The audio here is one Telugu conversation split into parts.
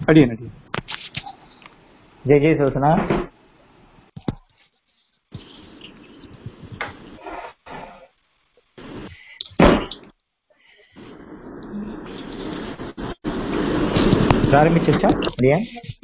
అడిగాను అడిగాను జయ జయ సూచన ప్రారంభించచ్చా అడియా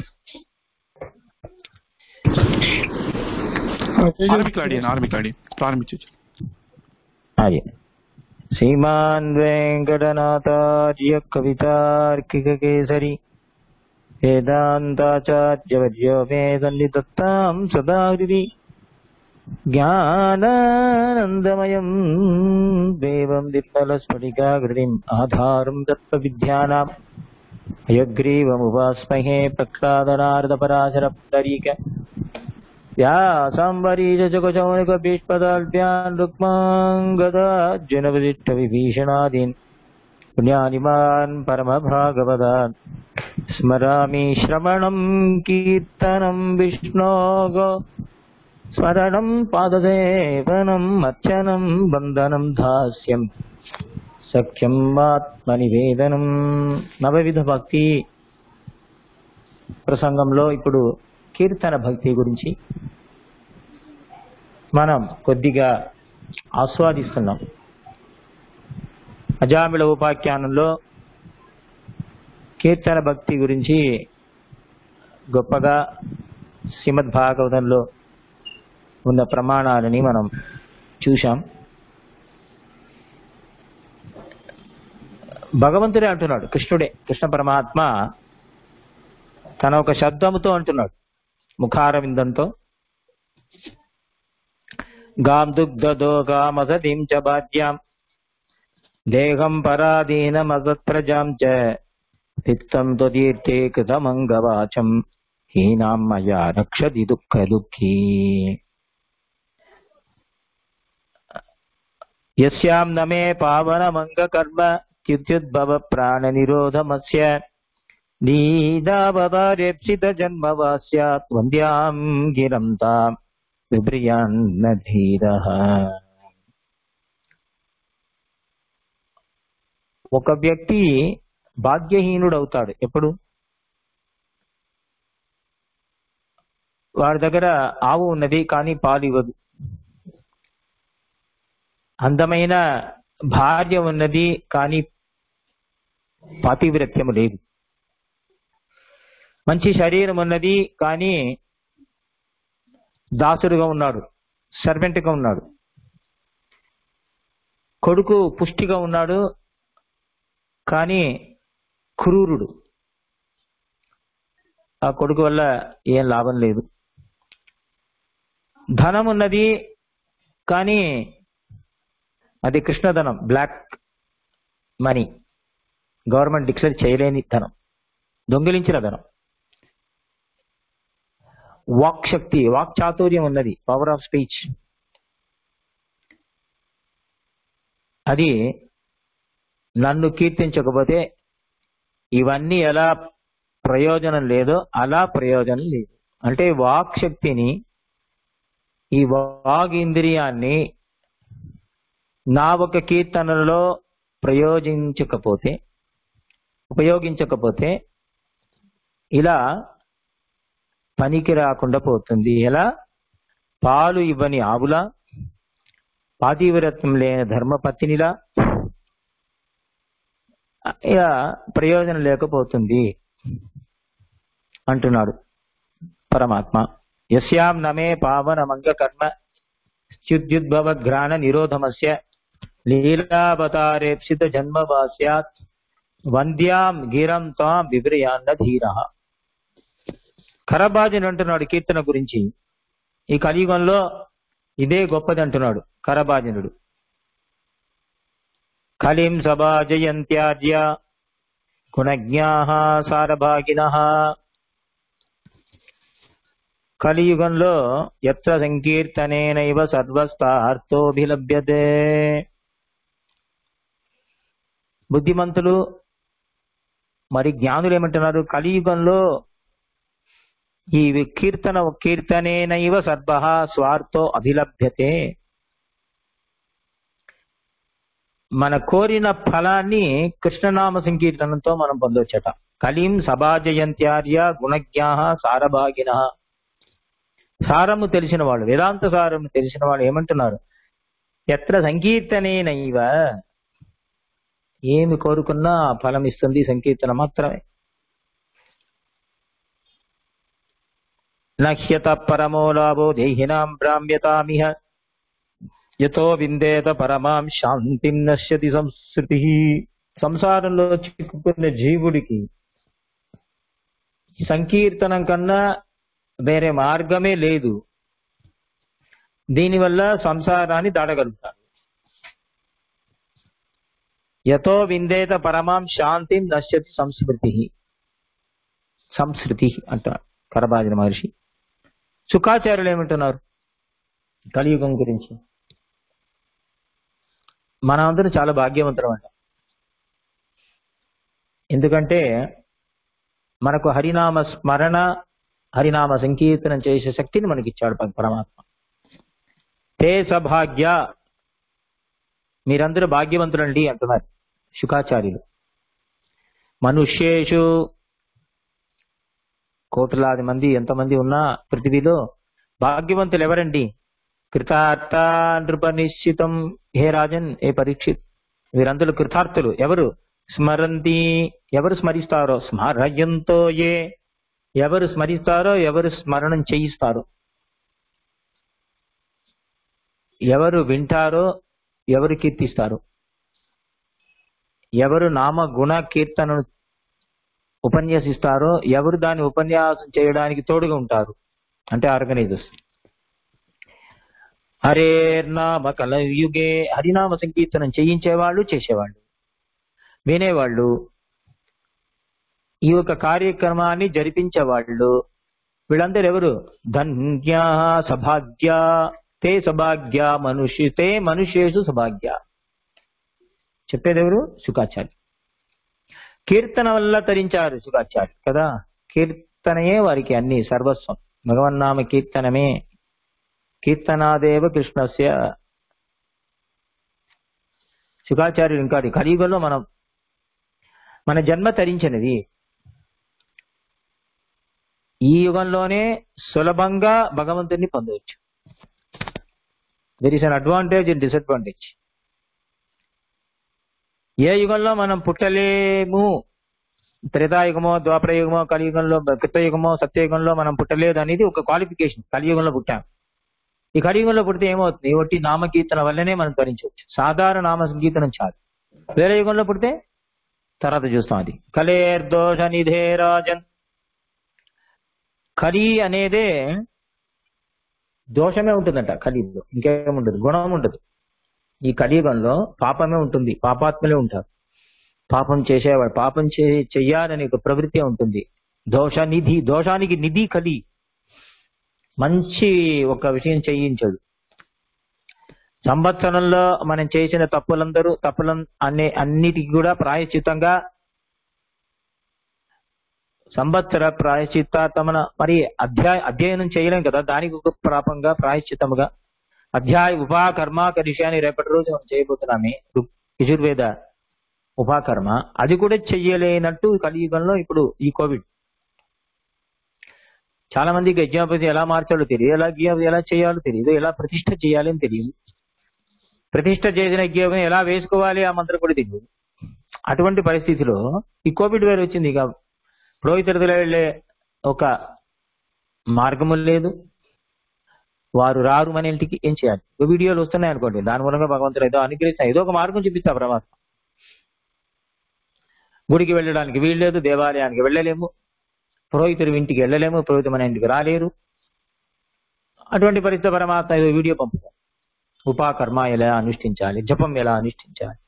ఆరంభికలు అడిగాను ఆరంభికలు అడిగాను ప్రారంభించచ్చు అది శ్రీమాన్ వెంకటనాథార్య కవితార్కిక కేసరి వేదాంతాచార్యవర్యో మే సన్నిధత్తాం సదా హృది జ్ఞానానందమయం దేవం నిర్మలస్ఫటికాకృతిం ఆధారం తత్వవిద్యానాం హయగ్రీవముపాస్మహే ప్రహ్లాదనారదపరాశర పుండరీక या सांबरीजगचौनिक भीष्मदाल्प्यान् रुक्माङ्गदाज्जनवदिष्टविभीषणादीन् पुण्यानिमान् परमभागवदान् स्मरामि श्रवणम् कीर्तनम् विष्णोग स्मरणम् पादसेवनम् अर्चनम् वन्दनम् दास्यम् సఖ్యం ఆత్మనివేదనం నవవిధ భక్తి ప్రసంగంలో ఇప్పుడు కీర్తన భక్తి గురించి మనం కొద్దిగా ఆస్వాదిస్తున్నాం అజామిళ ఉపాఖ్యానంలో కీర్తన భక్తి గురించి గొప్పగా శ్రీమద్ భాగవతంలో ఉన్న ప్రమాణాలని మనం చూశాం భగవంతుడే అంటున్నాడు కృష్ణుడే కృష్ణ పరమాత్మ తన ఒక శబ్దముతో అంటున్నాడు ముఖారవిందంతో గాం దుగ్ధదో గామసతిం చ బాధ్యాం దేహం పరాధీనమసత్ప్రజాం చ తిక్తం త్వదీర్థే కృతమంగవాచం హీనాం మయా రక్షతి దుఃఖ దుఃఖీ యస్యాం నమే పావనమంగ కర్మ త్యుద్భవ ప్రాణ నిరోధమస్య నీదావతారేప్సిత జన్మవాస్యాత్ వంద్యాం గిరం తాం విభ్రియాన్న ధీర ఒక వ్యక్తి భాగ్యహీనుడవుతాడు ఎప్పుడు వాడి దగ్గర ఆవు ఉన్నది కానీ పాలు ఇవ్వదు అందమైన భార్య ఉన్నది కానీ పాతివ్రత్యము లేదు మంచి శరీరం ఉన్నది కానీ దాసుడుగా ఉన్నాడు సర్వెంట్గా ఉన్నాడు కొడుకు పుష్టిగా ఉన్నాడు కానీ క్రూరుడు ఆ కొడుకు వల్ల ఏం లాభం లేదు ధనం ఉన్నది కానీ అది కృష్ణధనం బ్లాక్ మనీ గవర్నమెంట్ డిక్లేర్ చేయలేని ధనం దొంగిలించిన ధనం వాక్ శక్తి వాక్ చాతుర్యం ఉన్నది పవర్ ఆఫ్ స్పీచ్ అది నన్ను కీర్తించకపోతే ఇవన్నీ ఎలా ప్రయోజనం లేదో అలా ప్రయోజనం లేదు అంటే వాక్ శక్తిని ఈ వాగ్ ఇంద్రియాన్ని నా ఒక కీర్తనలో ప్రయోజించకపోతే ఉపయోగించకపోతే ఇలా పనికి రాకుండా పోతుంది ఎలా పాలు ఇవ్వని ఆవులా పాతివ్రత్యం లేని ధర్మపత్నిలా ఇలా ప్రయోజనం లేకపోతుంది అంటున్నాడు పరమాత్మ యస్యాం నమే పావన మంగ కర్మ స్థుద్యుద్భవ ఘ్రాణ నిరోధమస్య లీలావతారేప్సిత జన్మవాస్యాత్ వంద్యాం గిరం తాం వివ్రయాన్న ధీర కరబాజుని అంటున్నాడు కీర్తన గురించి ఈ కలియుగంలో ఇదే గొప్పది అంటున్నాడు కరబాజనుడు కలిం సభాజయంత్యార్య గుణజ్ఞా సారభాగిన కలియుగంలో ఎత్ర సంకీర్తనేనైవ సర్వస్థార్థోభిలభ్యతే బుద్ధిమంతులు మరి జ్ఞానులు ఏమంటున్నారు కలియుగంలో ఈ కీర్తన కీర్తనేనైవ సర్వ స్వార్థో అభిలభ్యతే మన కోరిన ఫలాన్ని కృష్ణనామ సంకీర్తనంతో మనం పొందొచ్చట కలిం సభాజయంత్యార్య గుణజ్ఞా సారభాగిన సారము తెలిసిన వాళ్ళు వేదాంత సారము తెలిసిన వాళ్ళు ఏమంటున్నారు ఎత్ర సంకీర్తనేనైవ ఏమి కోరుకున్నా ఫలం ఇస్తుంది సంకీర్తన మాత్రమే నహ్యత పరమో లాభో దేహినాం భ్రామ్యతామిహ యతో విందేత పరమాం శాంతిం నశ్యతి సంస్కృతి సంసారంలో చిక్కుకున్న జీవుడికి సంకీర్తనం కన్నా వేరే మార్గమే లేదు దీనివల్ల సంసారాన్ని దాటగలుగుతాడు యతో విందేత పరమాం శాంతిం నశ్యతి సంస్కృతి సంస్కృతి అంటారు కరబాజన మహర్షి సుఖాచార్యులు ఏమంటున్నారు కలియుగం గురించి మనమందరం చాలా భాగ్యవంతులం అంట ఎందుకంటే మనకు హరినామ స్మరణ హరినామ సంకీర్తనం చేసే శక్తిని మనకి ఇచ్చాడు ప- పరమాత్మ తే సభాగ్య మీరందరూ భాగ్యవంతులండి అంటున్నారు శుకాచార్యులు మనుష్యేషు కోట్లాది మంది ఎంతమంది ఉన్నా పృథివీలో భాగ్యవంతులు ఎవరండి కృతార్థ నృప నిశ్చితం హే రాజన్ ఏ పరీక్షిత్ వీరందరూ కృతార్థులు ఎవరు స్మరంతి ఎవరు స్మరిస్తారో స్మరయంతో ఏ ఎవరు స్మరిస్తారో ఎవరు స్మరణం చేయిస్తారో ఎవరు వింటారో ఎవరు కీర్తిస్తారో ఎవరు నామ గుణ కీర్తనను ఉపన్యసిస్తారో ఎవరు దాని ఉపన్యాసం చేయడానికి తోడుగా ఉంటారు అంటే ఆర్గనైజర్స్ హరేర్నామ కలయుగే హరినామ సంకీర్తనం చేయించేవాళ్ళు చేసేవాళ్ళు వినేవాళ్ళు ఈ యొక్క కార్యక్రమాన్ని జరిపించేవాళ్ళు వీళ్ళందరూ ఎవరు ధన్య సభాగ్య తే సభాగ్య మనుష్య తే మనుష్యేషు సభాగ్య చెప్పేది ఎవరు శుకాచార్య కీర్తన వల్ల తరించారు శుకాచార్య కదా కీర్తనయే వారికి అన్ని సర్వస్వం భగవన్నామ కీర్తనమే కీర్తనాదేవ కృష్ణస్య శుకాచార్యుడు ఇంకా కలియుగంలో మనం మన జన్మ తరించినది ఈ యుగంలోనే సులభంగా భగవంతుడిని పొందవచ్చు there is an advantage and disadvantage ఏ యుగంలో మనం పుట్టలేము త్రేతాయుగమో ద్వాపరయుగమో కలియుగంలో కృతయుగమో సత్యయుగంలో మనం పుట్టలేదు అనేది ఒక క్వాలిఫికేషన్ కలియుగంలో పుట్టాం ఈ కలియుగంలో పుడితే ఏమవుతుంది ఒట్టి నామకీర్తన వల్లనే మనం ధరించవచ్చు సాధారణ నామ సంకీర్తనం చాలు వేరే యుగంలో పుడితే తర్వాత చూస్తాం అది కలేర్దోష నిధే రాజన్ కలి అనేదే దోషమే ఉంటుందంట కలియుగంలో ఇంకేముండదు గుణం ఉండదు ఈ కలియుగంలో పాపమే ఉంటుంది పాపాత్మలే ఉంటారు పాపం చేసేవాడు పాపం చే చెయ్యాలని ఒక ప్రవృత్తి ఉంటుంది దోష నిధి దోషానికి నిధి కలి మంచి ఒక విషయం చేయించడు సంవత్సరంలో మనం చేసిన తప్పులందరూ తప్పుల అనే అన్నిటికి కూడా ప్రాయశ్చితంగా సంవత్సర ప్రాయశ్చిత్తాతమన మరి అధ్యాయ అధ్యయనం చేయలేం కదా దానికి ఒక ప్రాపంగా ప్రాయశ్చితముగా అధ్యాయ ఉపాకర్మ విషయాన్ని రేపటి రోజు మనం చేయబోతున్నామే ఋగ్- యజుర్వేద ఉపాకర్మ అది కూడా చెయ్యలేనట్టు కలియుగంలో ఇప్పుడు ఈ కోవిడ్ చాలా మందికి యజ్ఞోపతి ఎలా మార్చాలో తెలియదు ఎలా యజ్ఞం ఎలా చేయాలో తెలియదు ఎలా ప్రతిష్ట చేయాలి అని తెలియదు ప్రతిష్ట చేసిన యజ్ఞం ఎలా వేసుకోవాలి ఆ మంత్రం కూడా తెలియదు అటువంటి పరిస్థితిలో ఈ కోవిడ్ వేరు వచ్చింది ఇక పురోహితుడిలో వెళ్ళే ఒక మార్గము లేదు వారు రారు మన ఇంటికి ఏం చేయాలి ఓ వీడియోలు వస్తున్నాయి అనుకోండి దాని మూలంగా భగవంతుడు ఏదో అనుగ్రహిస్తాను ఏదో ఒక మార్గం చూపిస్తా పరమాత్మ గుడికి వెళ్ళడానికి వీల్లేదు దేవాలయానికి వెళ్ళలేము పురోహితుడి ఇంటికి వెళ్ళలేము పురోహితు మన ఇంటికి రాలేరు అటువంటి పరిస్థితి పరమాత్మ ఏదో వీడియో పంపుతాం ఉపాకర్మ ఎలా అనుష్ఠించాలి జపం ఎలా అనుష్ఠించాలి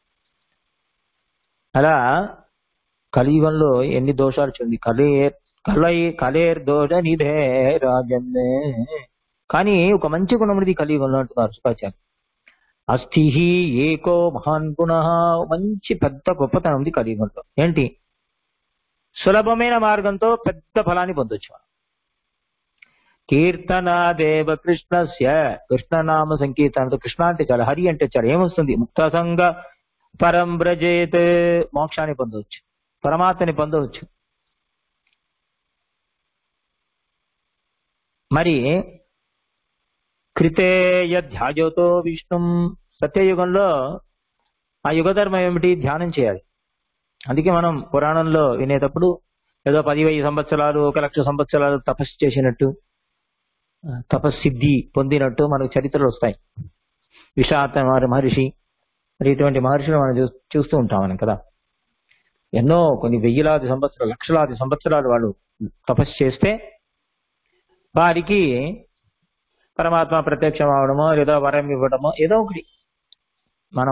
అలా కలియుగంలో ఎన్ని దోషాలు చూడండి కలేర్ కలై కలేర్ దోష నిధే రాజన్నే కానీ ఒక మంచి గుణం ఉన్నది ఈ కలియుగంలో అంటున్నారు శుకాచార్య అస్థి ఏకో మహాన్ గుణ మంచి పెద్ద గొప్పతనం ఉంది కలియుగంలో ఏంటి సులభమైన మార్గంతో పెద్ద ఫలాన్ని పొందొచ్చు మనం. కీర్తనాదేవ కృష్ణస్య కృష్ణనామ సంకీర్తనతో కృష్ణ అంటే చాలా హరి అంటే చాలా ఏమొస్తుంది ముక్త సంగ పరం బ్రజేత్ మోక్షాన్ని పొందవచ్చు పరమాత్మని పొందవచ్చు మరి కృతేయ ధ్యాజోతో విష్ణుం సత్యయుగంలో ఆ యుగ ధర్మం ఏమిటి ధ్యానం చేయాలి అందుకే మనం పురాణంలో వినేటప్పుడు ఏదో పది వెయ్యి సంవత్సరాలు ఒక లక్ష సంవత్సరాలు తపస్సు చేసినట్టు ఆ, తపస్సిద్ధి పొందినట్టు మనకు చరిత్రలు వస్తాయి విషాత మహర్షి మరి ఇటువంటి మహర్షులు మనం చూ- చూస్తూ ఉంటాం మనం కదా ఎన్నో కొన్ని వెయ్యిలాది సంవత్సరాలు లక్షలాది సంవత్సరాలు వాళ్ళు తపస్సు చేస్తే వారికి పరమాత్మ ప్రత్యక్షం అవడమో లేదా వరం ఇవ్వడమో ఏదో ఒకటి మనం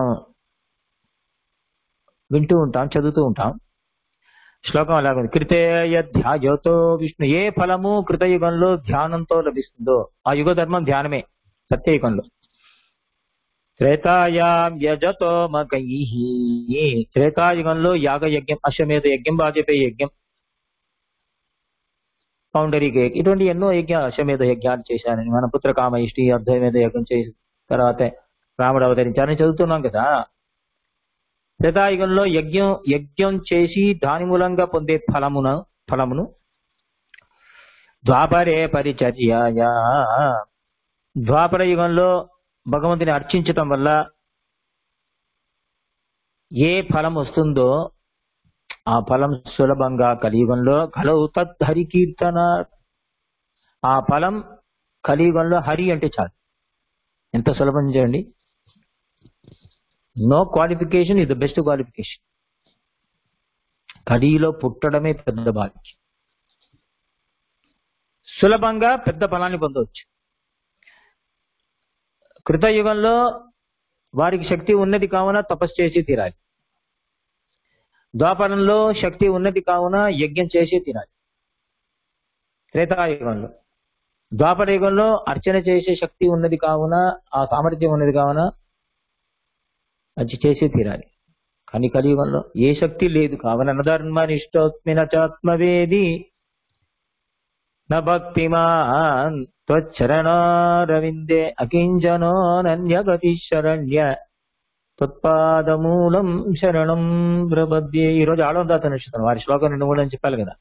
వింటూ ఉంటాం చదువుతూ ఉంటాం శ్లోకం అలాగే ఉంది కృతేయ ధ్యాయోతో విష్ణు ఏ ఫలము కృతయుగంలో ధ్యానంతో లభిస్తుందో ఆ యుగ ధర్మం ధ్యానమే సత్యయుగంలో త్రేతాయాం యజతో మకై త్రేతాయుగంలో యాగ యజ్ఞం అశ్వమేధ యజ్ఞం వాజపేయి యజ్ఞం పౌండరీక యజ్ఞం ఇటువంటి ఎన్నో యజ్ఞ అశ్వమేధ యజ్ఞాలు చేశారని మన పుత్ర కామయిష్టి అర్ధమేధ యజ్ఞం చేసి తర్వాత రాముడు అవతరించారని చదువుతున్నాం కదా త్రేతాయుగంలో యజ్ఞం యజ్ఞం చేసి దాని మూలంగా పొందే ఫలమున ఫలమును ద్వాపరే పరిచర్యాయ ద్వాపర యుగంలో భగవంతుని అర్చించటం వల్ల ఏ ఫలం వస్తుందో ఆ ఫలం సులభంగా కలియుగంలో కలవు తత్ హరి కీర్తన ఆ ఫలం కలియుగంలో హరి అంటే చాలు ఎంత సులభం చేయండి no qualification is the best qualification కలిలో పుట్టడమే పెద్ద భాగ్యం సులభంగా పెద్ద ఫలాన్ని పొందవచ్చు కృతయుగంలో వారికి శక్తి ఉన్నది కావున తపస్సు చేసి తీరాలి ద్వాపరంలో శక్తి ఉన్నది కావున యజ్ఞం చేసి తీరాలి త్రేతాయుగంలో ద్వాపర యుగంలో అర్చన చేసే శక్తి ఉన్నది కావున ఆ సామర్థ్యం ఉన్నది కావున అది చేసి తీరాలి కానీ కలియుగంలో ఏ శక్తి లేదు కావున నధర్మనిష్టోత్మిన చాత్మవేది న భక్తిమాన్ త్వచ్చరణారవిందే అకించనో నన్యగతి శరణ్య తత్పాదమూలం శరణం ప్రపద్యే ఈ రోజు ఆడవదాత నక్షత్రం వారి శ్లోకం రెండు మూడు అని చెప్పాలి కదా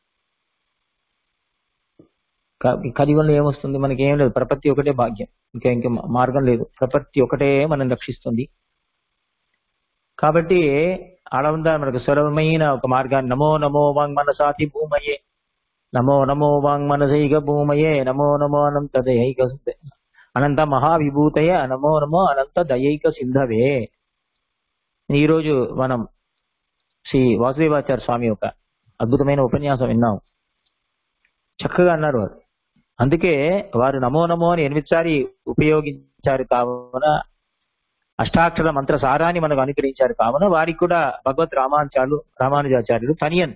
క- కలియుగంలో ఏమొస్తుంది మనకి ఏం లేదు ప్రపత్తి ఒకటే భాగ్యం ఇంకా ఇంకా మార్గం లేదు ప్రపత్తి ఒకటే మనం రక్షిస్తుంది కాబట్టి ఆడవందా మనకు సులభమైన ఒక మార్గాన్ని నమో నమో వాంగ్ మనసాతి భూమయే నమో నమో వాంగ్ మనసైక భూమయే నమో నమో అనంత దయైక సింధ- అనంత మహావిభూతయ నమో నమో అనంత దయైక సింధవే ఈరోజు మనం శ్రీ వాసుదేవాచార్య స్వామి యొక్క అద్భుతమైన ఉపన్యాసం విన్నాం చక్కగా అన్నారు వారు అందుకే వారు నమో నమో అని ఎనిమిదిసారి ఉపయోగించారు కావున అష్టాక్షర మంత్ర సారాన్ని మనకు అనుగ్రహించారు కావున వారికి కూడా భగవత్ రామాచార్యులు రామానుజాచార్యులు తనియన్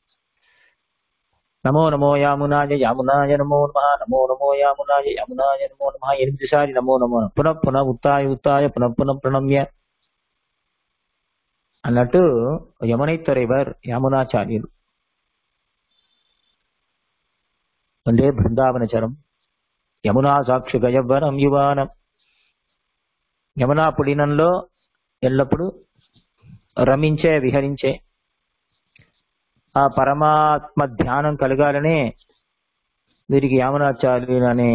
నమో నమో యామునాయ యామునాయ నమో నమ నమో నమో యామునాయ యామునాయ నమో నమ ఎనిమిది సారి నమో నమో నమః. పునః పునః ఉత్తాయ ఉత్తాయ పునః పునః ప్రణమ్య అన్నట్టు యమునైత్తరేవర్ యామునాచార్యులు వందే బృందావనచరం యమునా సాక్షి గయవరం యువానం యమునా పుడినంలో ఎల్లప్పుడూ రమించే విహరించే ఆ పరమాత్మ ధ్యానం కలగాలనే వీరికి యామునాచార్యులు అనే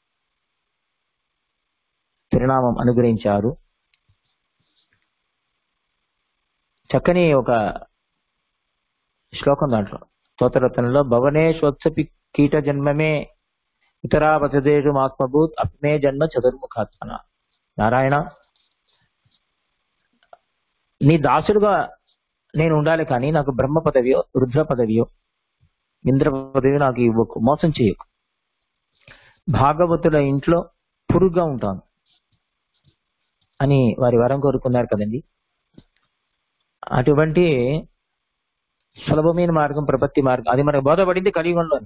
తిరునామం అనుగ్రహించారు చక్కని ఒక శ్లోకం దాంట్లో స్తోత్రరత్నంలో భవనే స్వత్సపి కీట జన్మమే ఇతరావతదేశు ఆత్మభూత్ అప్నే జన్మ చతుర్ముఖాత్మన నారాయణ నీ దాసుడుగా నేను ఉండాలి కానీ నాకు బ్రహ్మ పదవియో రుద్ర పదవియో ఇంద్ర పదవియో నాకు ఇవ్వకు మోసం చేయకు భాగవతుల ఇంట్లో పురుగ్గా ఉంటాను అని వారి వరం కోరుకున్నారు కదండి అటువంటి సులభమైన మార్గం ప్రపత్తి మార్గం అది మనకు బోధపడింది కలియుగంలో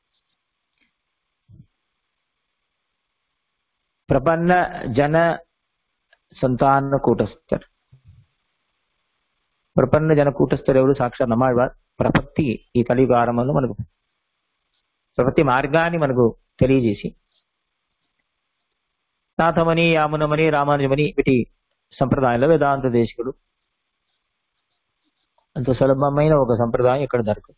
ప్రపన్న జన సంతాన కూటస్థర్ ప్రపన్న జన కూటస్థరు ఎవరు సాక్షాత్ నమ్మాళ్వార్ ప్రపత్తి ఈ కలియుగ ఆరంభంలో మనకు ప్రపత్తి మార్గాన్ని మనకు తెలియజేసి నాథమని యామునమని రామానుజమని వీటి సంప్రదాయంలో వేదాంత దేశికుడు అంత సులభమైన ఒక సంప్రదాయం ఇక్కడ దొరుకుతుంది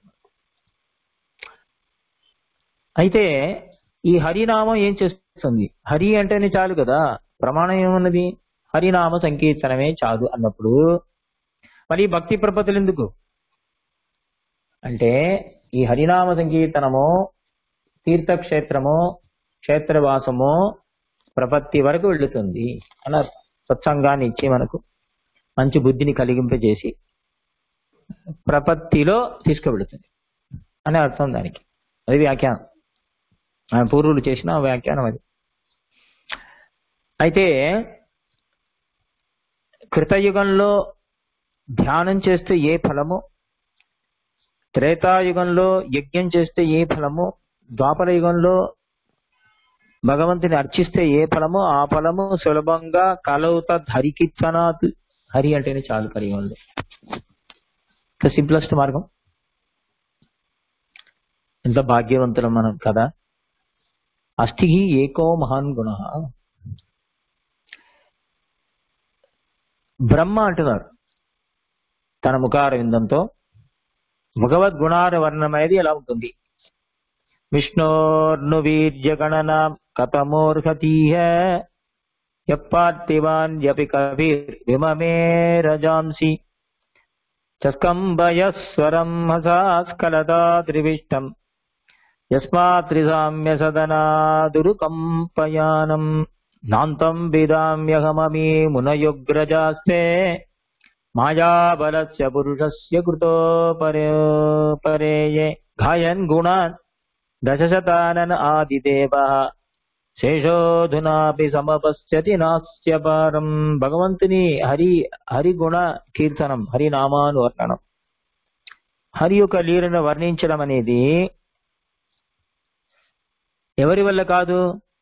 అయితే ఈ హరినామం ఏం చేస్తుంది హరి అంటేనే చాలు కదా ప్రమాణం ఏమున్నది హరినామ సంకీర్తనమే చాలు అన్నప్పుడు మరి ఈ భక్తి ప్రపత్తులు ఎందుకు అంటే ఈ హరినామ సంకీర్తనము తీర్థక్షేత్రము క్షేత్రవాసము ప్రపత్తి వరకు వెళుతుంది అన్నారు సత్సంగాన్ని ఇచ్చి మనకు మంచి బుద్ధిని కలిగింపజేసి ప్రపత్తిలో తీసుకువెళుతుంది అనే అర్థం దానికి అది వ్యాఖ్యానం ఆయన పూర్వులు చేసిన వ్యాఖ్యానం అది అయితే కృతయుగంలో ధ్యానం చేస్తే ఏ ఫలము త్రేతాయుగంలో యజ్ఞం చేస్తే ఏ ఫలము ద్వాపర యుగంలో భగవంతుని అర్చిస్తే ఏ ఫలము ఆ ఫలము సులభంగా కలవుత హరికిత్వనాత్ హరి అంటేనే చాలు కలియుగంలో సింప్లెస్ట్ మార్గం ఎంత భాగ్యవంతులం మనం కదా అస్థి ఏకో మహాన్ గుణ బ్రహ్మ అంటున్నారు తన ముఖార విందంతో భగవద్గుణార వర్ణమనేది ఎలా ఉంటుంది విష్ణోర్ను వీర్య గణన కథమోర్హతీహ యప్పార్థివాన్యపి కవిర్ విమమే రజాంసి చస్కంబయస్వరం హసాస్కలదా త్రివిష్టం యస్మాత్రిసామ్య సదనాదురుకంపయానం నాంతం విదామ్యహమమీ మునయుగ్రజాస్తే మాయాబలస్య పురుషస్య కృతో పరే పరేయే గాయన్ గుణాన్ దశశతానన ఆదిదేవ శేషోధునాపి సమపశ్యతి నాస్య పారం భగవంతుని హరి హరి గుణ కీర్తనం హరినామాను వర్ణనం హరి యొక్క లీలను వర్ణించడం అనేది ఎవరి వల్ల కాదు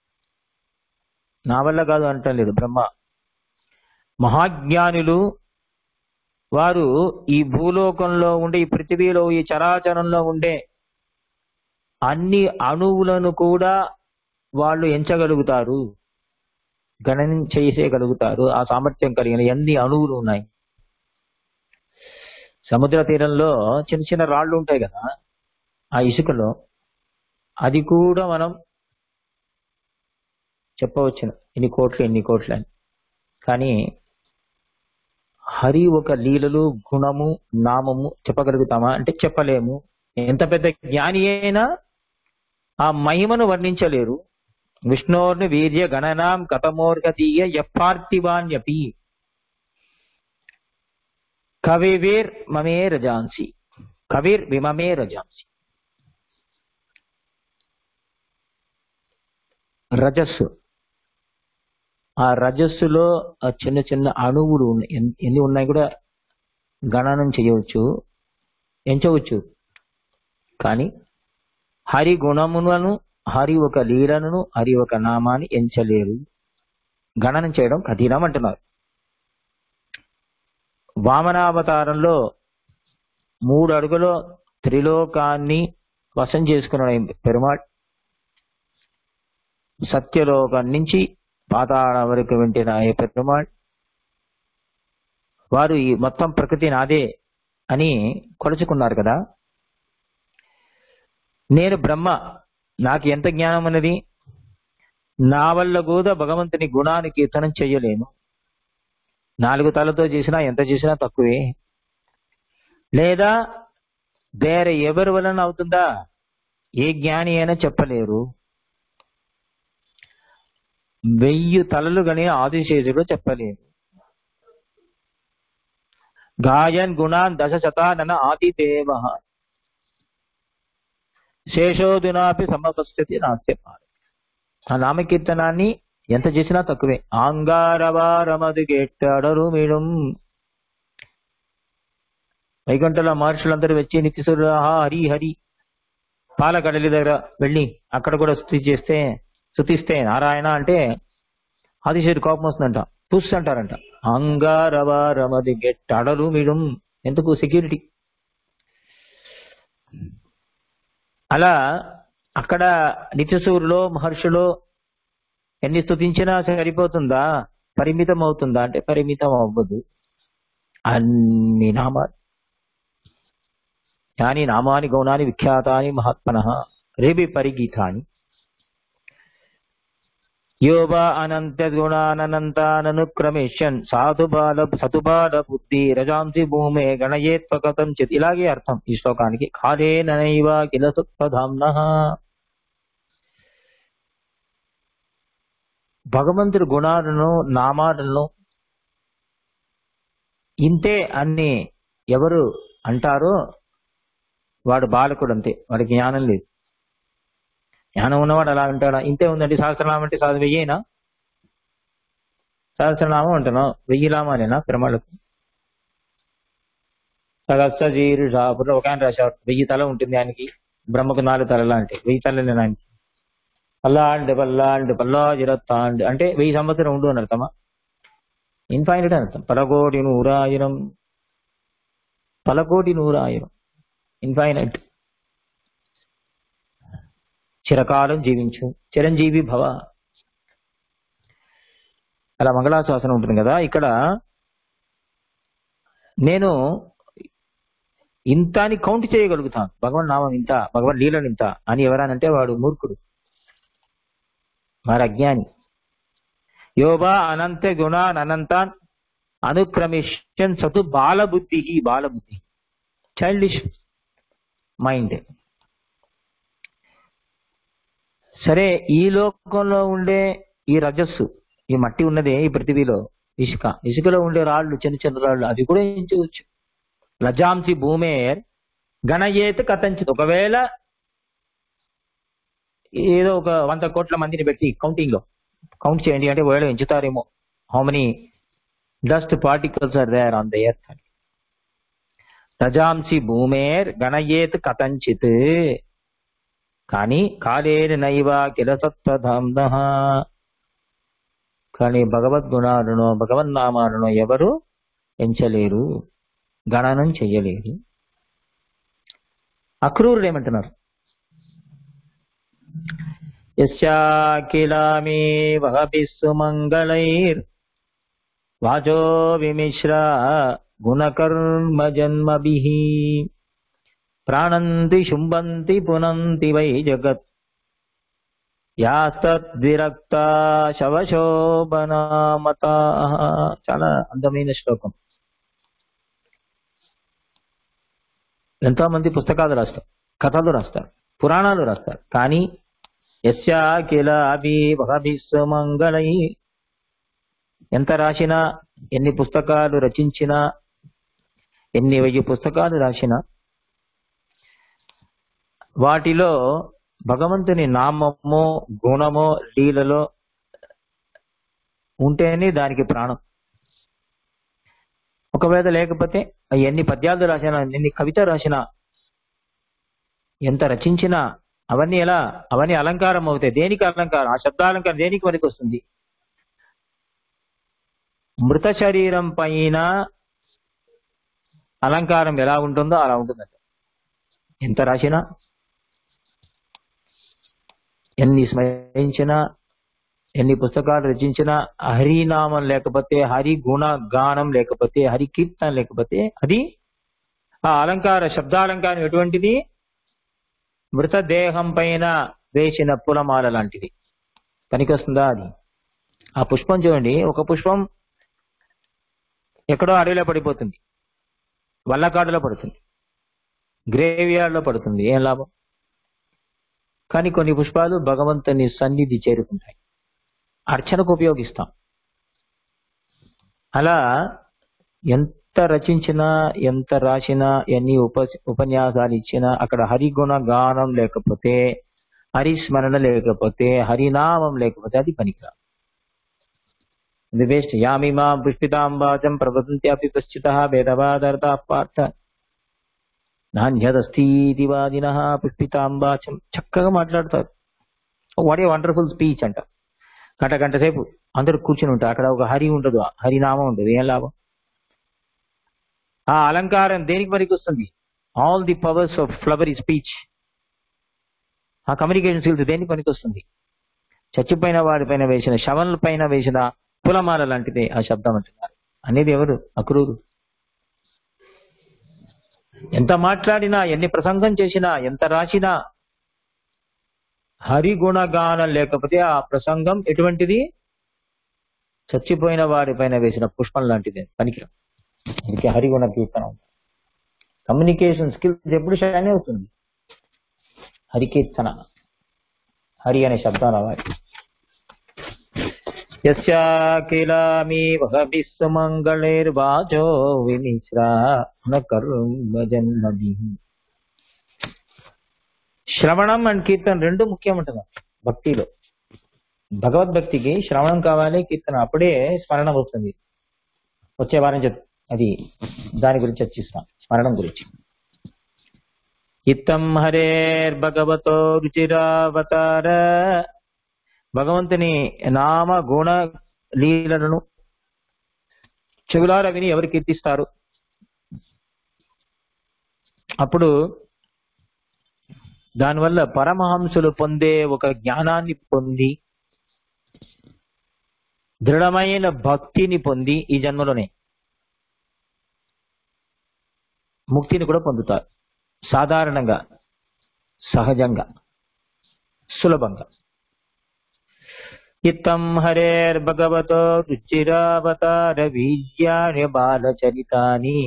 నా వల్ల కాదు అంటలేదు బ్రహ్మ మహాజ్ఞానులు వారు ఈ భూలోకంలో ఉండే ఈ పృథివీలో ఈ చరాచరంలో ఉండే అన్ని అణువులను కూడా వాళ్ళు ఎంచగలుగుతారు గణన చేసేయగలుగుతారు ఆ సామర్థ్యం కలిగిన ఎన్ని అణువులు ఉన్నాయి సముద్ర తీరంలో చిన్న చిన్న రాళ్ళు ఉంటాయి కదా ఆ ఇసుకలో అది కూడా మనం చెప్పవచ్చు ఎన్ని కోట్లు ఎన్ని కోట్లు అని కానీ హరి ఒక లీలలు గుణము నామము చెప్పగలుగుతామా అంటే చెప్పలేము ఎంత పెద్ద జ్ఞాని అయినా ఆ మహిమను వర్ణించలేరు విష్ణోర్ని వీర్య గణనాం కథమోర్గతీయ యపార్థివాన్యపి కవివీర్ మమే రజాంసి కవిర్ విమమే రజాంసి రజస్సు ఆ రజస్సులో ఆ చిన్న చిన్న అణువులు ఉన్నాయి ఎన్- ఎన్ని ఉన్నాయి కూడా గణనం చేయవచ్చు ఎంచవచ్చు కానీ హరి గుణములను హరి ఒక లీలను హరి ఒక నామాన్ని ఎంచలేరు గణనం చేయడం కఠినం అంటున్నారు వామనావతారంలో మూడు అడుగులో త్రిలోకాన్ని వశం చేసుకున్న పెరుమాళ్ సత్యలోకం నుంచి పాతాళం వరకు వెంటిన ఏ పెరుమాళ్ వారు ఈ మొత్తం ప్రకృతి నాదే అని కొలుచుకున్నారు కదా నేను బ్రహ్మ నాకు ఎంత జ్ఞానం ఉన్నది నా వల్ల కూడా భగవంతుని గుణాన్ని కీర్తనం చెయ్యలేను నాలుగు తలతో చేసినా ఎంత చేసినా తక్కువే లేదా వేరే ఎవరి వలన అవుతుందా ఏ జ్ఞాని అయినా చెప్పలేరు వెయ్యి తలలు గని ఆదిశేషుడు చెప్పలేరు గాయన్ గుణాన్ దశ శతానన ఆదిదేవ శేషోదునాపి సమపస్థితి నాస్యపాడు ఆ నామకీర్తనాన్ని ఎంత చేసినా తక్కువే ఆంగారవారమది గెట్టడరు మిడుం వైకుంఠలో మహర్షులందరూ వచ్చి నిత్యసురు ఆహా హరి హరి పాలకడలి దగ్గర వెళ్ళి అక్కడ కూడా స్థుతి చేస్తే స్థుతిస్తే నారాయణ అంటే ఆదిశేషుడు కోపం వస్తుందంట పుస్ అంటారంట అంగారవారమది గెట్టడరు మిడుం ఎందుకు సెక్యూరిటీ అలా అక్కడ నిత్యసూరులో మహర్షులో ఎన్ని స్థుతించినా సరిపోతుందా పరిమితం అవుతుందా అంటే పరిమితం అవ్వదు అన్ని నామాలు యాని నామాని గౌణాని విఖ్యాతాని మహాత్మన రేబి పరిగీతాని యోబా అనంత గుణానంతాననుక్రమేష్యన్ సాధుబాల సతుబాల బుద్ధి రజాంసి భూమే గణయేత్వకతం చిత్ ఇలాగే అర్థం ఈ శ్లోకానికి కాలే నైవ కిల సుత్పధామ్న భగవంతుడి గుణాలను నామాలను ఇంతే అన్ని ఎవరు అంటారో వాడు బాలకుడు అంతే వాడికి జ్ఞానం లేదు జ్ఞానం ఉన్నవాడు అలా అంటాడా ఇంతే ఉందండి సహస్రనామం అంటే సాధు వెయ్యేనా సహస్రనామం అంటున్నావు వెయ్యి నామాలేనా ప్రమాణకు సహస్ర జీరు షాపులో ఒక ఆయన రాశారు వెయ్యి తల ఉంటుంది ఆయనకి బ్రహ్మకు నాలుగు తలలా అంటే వెయ్యి తలలే ఆయనకి పల్లాండి పల్లాండి పల్లాజిరత్తాండి అంటే వెయ్యి సంవత్సరం ఉండు అని అర్థమా ఇన్ఫైనట్ అని అర్థం పలకోటి నూరాయిరం పలకోటి నూరాయిరం ఇన్ఫైనట్ చిరకాలం జీవించు చిరంజీవి భవ అలా మంగళాశాసనం ఉంటుంది కదా ఇక్కడ నేను ఇంత అని కౌంట్ చేయగలుగుతాను భగవన్ నామం ఇంత భగవన్ లీలను ఇంత అని ఎవరనంటే వాడు మూర్ఖుడు వాడు అజ్ఞాని యోబా అనంత గుణాన్ అనంతాన్ అనుక్రమిష్యన్ సతు బాలబుద్ధి బాలబుద్ధి చైల్డిష్ మైండ్ సరే ఈ లోకంలో ఉండే ఈ రజస్సు ఈ మట్టి ఉన్నదే ఈ పృథివీలో ఇసుక ఇసుకలో ఉండే రాళ్ళు చిన్న చిన్న రాళ్ళు అది కూడా ఎంచవచ్చు లజాంసి భూమేర్ గణయేత్ కథంచిత్ ఒకవేళ ఏదో ఒక వంద కోట్ల మందిని పెట్టి కౌంటింగ్ లో కౌంట్ చేయండి అంటే ఒకవేళ ఎంచుతారేమో how many dust particles are there on the earth రజాంసి భూమేర్ గణయేత్ కథంచిత్ కానీ కాలేని నైవ కిలసత్వధామ్న కానీ భగవద్గుణాలను భగవన్నామాలను ఎవరు ఎంచలేరు గణనం చెయ్యలేరు అక్రూరుడు ఏమంటున్నారు యస్యాఖిలామి వహభిస్సు మంగళైర్ వాచో విమిశ్ర గుణకర్మ జన్మభిః ప్రాణంతి శుంభంతి పునంతి వై జగత్ యాస్తద్విరక్త శవశోభనామత చాలా అందమైన శ్లోకం ఎంతో మంది పుస్తకాలు రాస్తారు కథలు రాస్తారు పురాణాలు రాస్తారు కానీ యస్యా కిల అభి మంగళై ఎంత రాసినా ఎన్ని పుస్తకాలు రచించినా ఎన్ని వెయ్యి పుస్తకాలు రాసినా వాటిలో భగవంతుని నామము గుణము లీలలో ఉంటేనే దానికి ప్రాణం ఒకవేళ లేకపోతే ఎన్ని పద్యాలు రాసినా ఎన్ని కవిత రాసినా ఎంత రచించినా అవన్నీ ఎలా అవన్నీ అలంకారం అవుతాయి దేనికి అలంకారం ఆ శబ్దాలంకారం దేనికి పనికి వస్తుంది మృత శరీరం పైన అలంకారం ఎలా ఉంటుందో అలా ఉంటుందంట ఎంత రాసినా ఎన్ని స్మరించినా ఎన్ని పుస్తకాలు రచించినా హరినామం లేకపోతే హరి గుణ గానం లేకపోతే హరి కీర్తన లేకపోతే అది ఆ అలంకార శబ్దాలంకారం ఎటువంటిది మృతదేహం పైన వేసిన పులమాల లాంటిది పనికొస్తుందా అది ఆ పుష్పం చూడండి ఒక పుష్పం ఎక్కడో అడవిలో పడిపోతుంది వల్లకాడులో పడుతుంది గ్రేవ్ యార్డ్లో పడుతుంది ఏం లాభం కానీ కొన్ని పుష్పాలు భగవంతుని సన్నిధి చేరుకుంటాయి అర్చనకు ఉపయోగిస్తాం అలా ఎంత రచించినా ఎంత రాసినా ఎన్ని ఉప ఉపన్యాసాలు ఇచ్చినా అక్కడ హరిగుణ గానం లేకపోతే హరిస్మరణ లేకపోతే హరినామం లేకపోతే అది పనికిరా ఇది వేస్ట్ యామిమా పుష్పితాంబాచం ప్రవదంత్యాపి పశ్చిత భేదవాదర్త పార్థ నాణ్యదస్తీతి వాదిన పుష్పితాంబాచం చక్కగా మాట్లాడతారు వాట్ ఏ వండర్ఫుల్ స్పీచ్ అంట గంట గంట సేపు అందరూ కూర్చుని ఉంటారు అక్కడ ఒక హరి ఉండదు హరినామం ఉండదు ఏం లాభం ఆ అలంకారం దేనికి పనికి వస్తుంది all the powers of flowery speech ఆ కమ్యూనికేషన్ స్కిల్స్ దేనికి పనికి వస్తుంది చచ్చిపోయిన వాడిపైన వేసిన శవన్ల పైన వేసిన పులమాల లాంటిది ఆ శబ్దం అంటున్నారు అనేది ఎవరు అక్రూరు ఎంత మాట్లాడినా ఎన్ని ప్రసంగం చేసినా ఎంత రాసినా హరిగుణగానం లేకపోతే ఆ ప్రసంగం ఎటువంటిది చచ్చిపోయిన వారి పైన వేసిన పుష్పం లాంటిది పనికిరం అందుకే హరిగుణ కీర్తనం కమ్యూనికేషన్ స్కిల్స్ ఎప్పుడు షైన్ అవుతుంది హరికీర్తన హరి అనే శబ్దం రావాలి యస్యాఖిలామి వహభిస్సుమంగళైర్వాచో వినిశ్రా న కర్మ జన్మది శ్రవణం అండ్ కీర్తన రెండు ముఖ్యం ఉంటుంది భక్తిలో భగవద్భక్తికి శ్రవణం కావాలి కీర్తన అప్పుడే స్మరణ వస్తుంది వచ్చే వారం చెప్ అది దాని గురించి చర్చిస్తాం స్మరణం గురించి ఇత్తం హరేర్ భగవతో రుచిరావతార భగవంతుని నామ గుణ లీలలను చెవులార విని ఎవరు కీర్తిస్తారు అప్పుడు దానివల్ల పరమహంసులు పొందే ఒక జ్ఞానాన్ని పొంది దృఢమైన భక్తిని పొంది ఈ జన్మలోనే ముక్తిని కూడా పొందుతారు సాధారణంగా సహజంగా సులభంగా ఇత్తం హరేర్భగవతో రుచిరావతార వీర్యాణి బాలచరితాని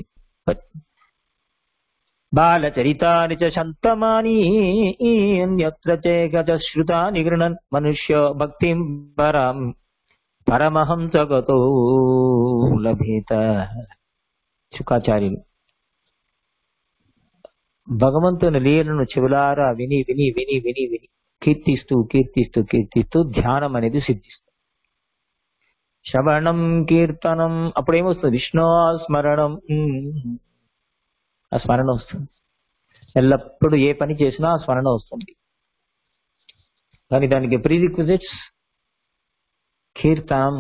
బాలచరితాని చ శంతమాని అన్యత్ర చే గజ శ్రుతాని గృణన్ మనుష్యో భక్తిం పరం పరమహంసగతో లభేత శుకాచార్యులు భగవంతుని లీలను చెవులారా విని విని విని విని విని కీర్తిస్తూ కీర్తిస్తూ కీర్తిస్తూ ధ్యానం అనేది సిద్ధిస్తుంది శ్రవణం కీర్తనం అప్పుడు ఏమొస్తుంది విష్ణు స్మరణం ఉమ్. ఆ స్మరణ వస్తుంది ఎల్లప్పుడూ ఏ పని చేసినా ఆ స్మరణ వస్తుంది కానీ దానికి ప్రీరిక్విజిట్స్ కీర్తనం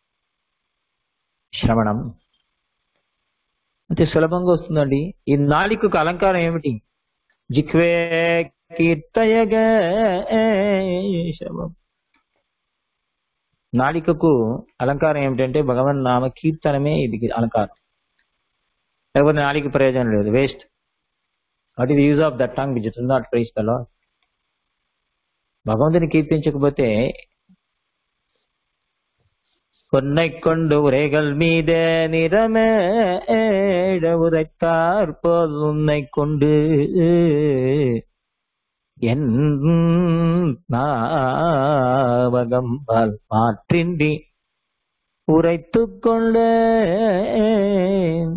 శ్రవణం అంతే సులభంగా వస్తుందండి ఈ నాలికకు అలంకారం ఏమిటి జిక్వే కీర్తయగ శవం. నాలికకు అలంకారం ఏమిటంటే భగవన్ నామ కీర్తనమే ఇది అలంకారం లేకపోతే నాలిక ప్రయోజనం లేదు waste what is use of that tongue which is not praise the lord భగవంతుని కీర్తించకపోతే கொன்னை கொண்டு உரைகள் மீதே நிறமேட உரைத்தார் போல் உன்னை கொண்டு என் நாவகம் பால் மாற்றின்றி உரைத்துக் கொண்டேன்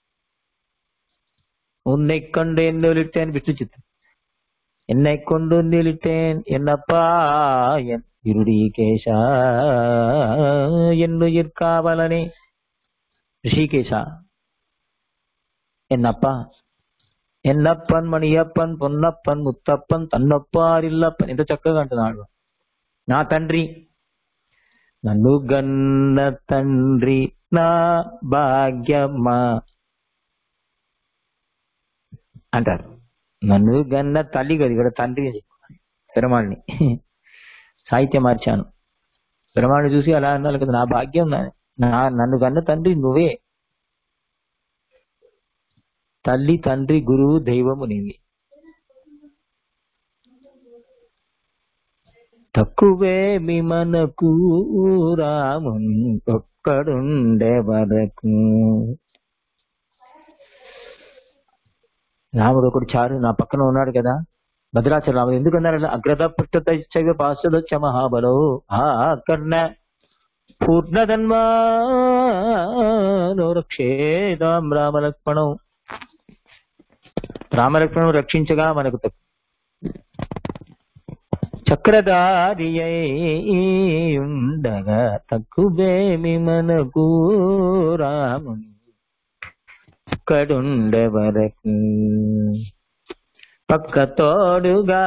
உன்னை கொண்டு என்ன ஒலிட்டேன் விஷ்ணு சித்தம் என்னை கொண்டு நிலிட்டேன் என்னப்பா என் இருடி கேசா என்னுயிர் காவலனே ரிஷிகேஷா என்னப்பா ఎన్నప్పన్ మణియప్పన్ పొన్నప్పన్ ముత్తప్పన్ తన్నప్పారిల్లప్పన్ ఎంత చక్కగా అంటున్నాడు నా తండ్రి నన్ను గన్న తండ్రి నా భాగ్యమ్మా అంటారు నన్ను గన్న తల్లి కదా ఇక్కడ తండ్రి అని చెప్పుకోవాలి పెరమాళ్ళని సాహిత్యం మార్చాను పెరమాళ్ళని చూసి అలా అన్నారు కదా నా భాగ్యం నా- నా నన్ను గన్న తండ్రి నువ్వే తల్లి తండ్రి గురువు దైవము నీవి తక్కువే మీ మనకు రాముని ఒక్కడుండే వరకు రాముడు ఒకడు చారు నా పక్కన ఉన్నాడు కదా భద్రాచల రాముడు ఎందుకన్నారు అగ్రద పృష్ఠత పాశ్చదచ్చ మహాబలో ఆ కర్ణ పూర్ణధన్మానో రక్షేదాం రామలక్ష్మణం రామలక్ష్మణం రక్షించగా మనకు తప్పు చక్రధారి ఉండగా తక్కువేమి మనకు రాముని ఒక్కడుండే వరకు పక్క తోడుగా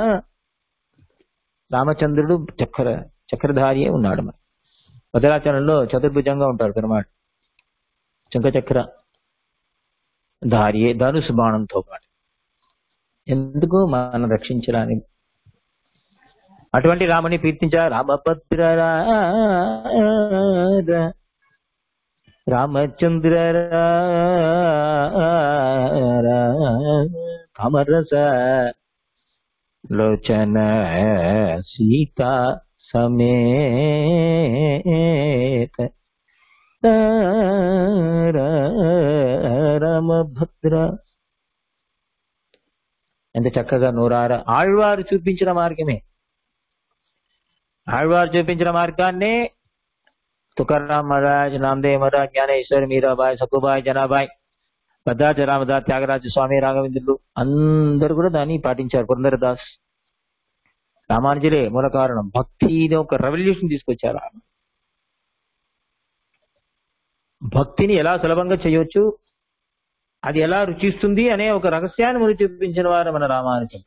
రామచంద్రుడు చక్ర చక్రధారియే ఉన్నాడు మరి భద్రాచలంలో చతుర్భుజంగా ఉంటాడు పెరుమాడు శంఖ చక్ర ధారియే ధనుసు బాణంతో పాటు ఎందుకు మనం రక్షించడానికి అటువంటి రాముని కీర్తించా రామభద్ర రామచంద్ర కమరస లోచన సీత సమేత రామభద్ర ఎంత చక్కగా నూరార ఆళ్వారు చూపించిన మార్గమే ఆళ్వారు చూపించిన మార్గాన్నే తుకారాం మహారాజ్ నామదేవ్ మహారాజ్ జ్ఞానేశ్వర్ మీరాబాయ్ సక్కుబాయ్ జనాబాయ్ భద్రాచ రామదాస్ త్యాగరాజ స్వామి రాఘవేంద్రులు అందరూ కూడా దాన్ని పాటించారు పురంధరదాస్ రామానుజులే మూల కారణం భక్తిని ఒక రెవల్యూషన్ తీసుకొచ్చారు ఆయన. భక్తిని ఎలా సులభంగా చేయొచ్చు అది ఎలా రుచిస్తుంది అనే ఒక రహస్యాన్ని మనకు చూపించిన వారు మన రామానుజం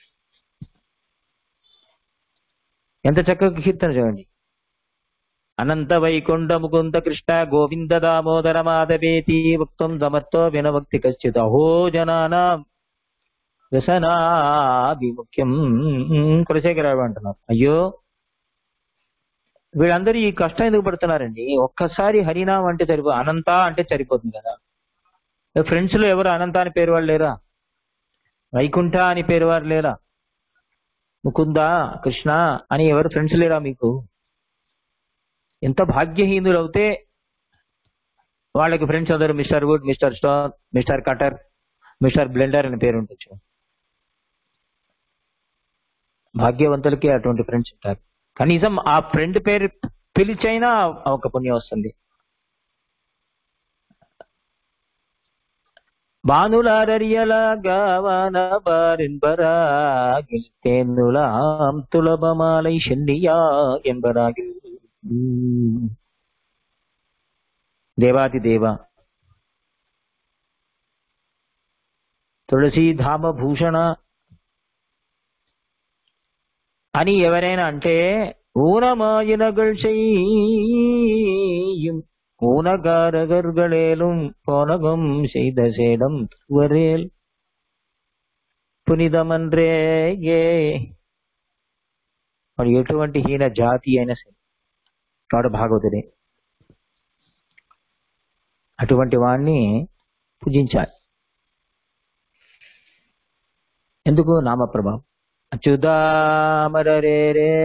ఎంత చక్కగా కీర్తన చూడండి అనంత వైకుంఠ ముకుంద కృష్ణ గోవింద దామోదర మాధవేతి వక్తం సమర్థో వినవక్తి కశ్చిత్ అహో జనానాం వ్యసనాభిముఖ్యం కులశేఖరరావు అంటున్నారు అయ్యో వీళ్ళందరూ ఈ కష్టం ఎందుకు పడుతున్నారండి ఒక్కసారి హరినామం అంటే సరిపో అనంత అంటే సరిపోతుంది కదా ఫ్రెండ్స్ లో ఎవరు అనంత అని పేరు వాళ్ళు లేరా వైకుంఠ అని పేరు వారు లేరా ముకుంద కృష్ణ అని ఎవరు ఫ్రెండ్స్ లేరా మీకు ఎంత భాగ్యహీనులు అవుతే వాళ్ళకి ఫ్రెండ్స్ అందరూ mister Wood mister Stone mister Cutter mister Blender అని పేరు ఉండొచ్చు భాగ్యవంతులకి అటువంటి ఫ్రెండ్స్ ఉంటారు కనీసం ఆ ఫ్రెండ్ పేరు పిలిచైనా ఒక పుణ్యం వస్తుంది బానులారరియలాగావాన బారిన్బరాగిల్ తేన్నులాం తులబమాలై షెన్నియా ఎంబరాగిల్ దేవాది దేవ తులసీధామ భూషణ అని ఎవరైనా అంటే ஊனமாயினகள் செய்யும் ஊனகாரகர்களேலும் போனகம் செய்த சேடம் திருவரேல் పునిదమన్రే ఏ వాడు ఎటువంటి హీన జాతి అయినా సరే వాడు భాగవతుడే అటువంటి వాణ్ణి పూజించాలి ఎందుకు నామప్రభావం அச்சுதாமரரே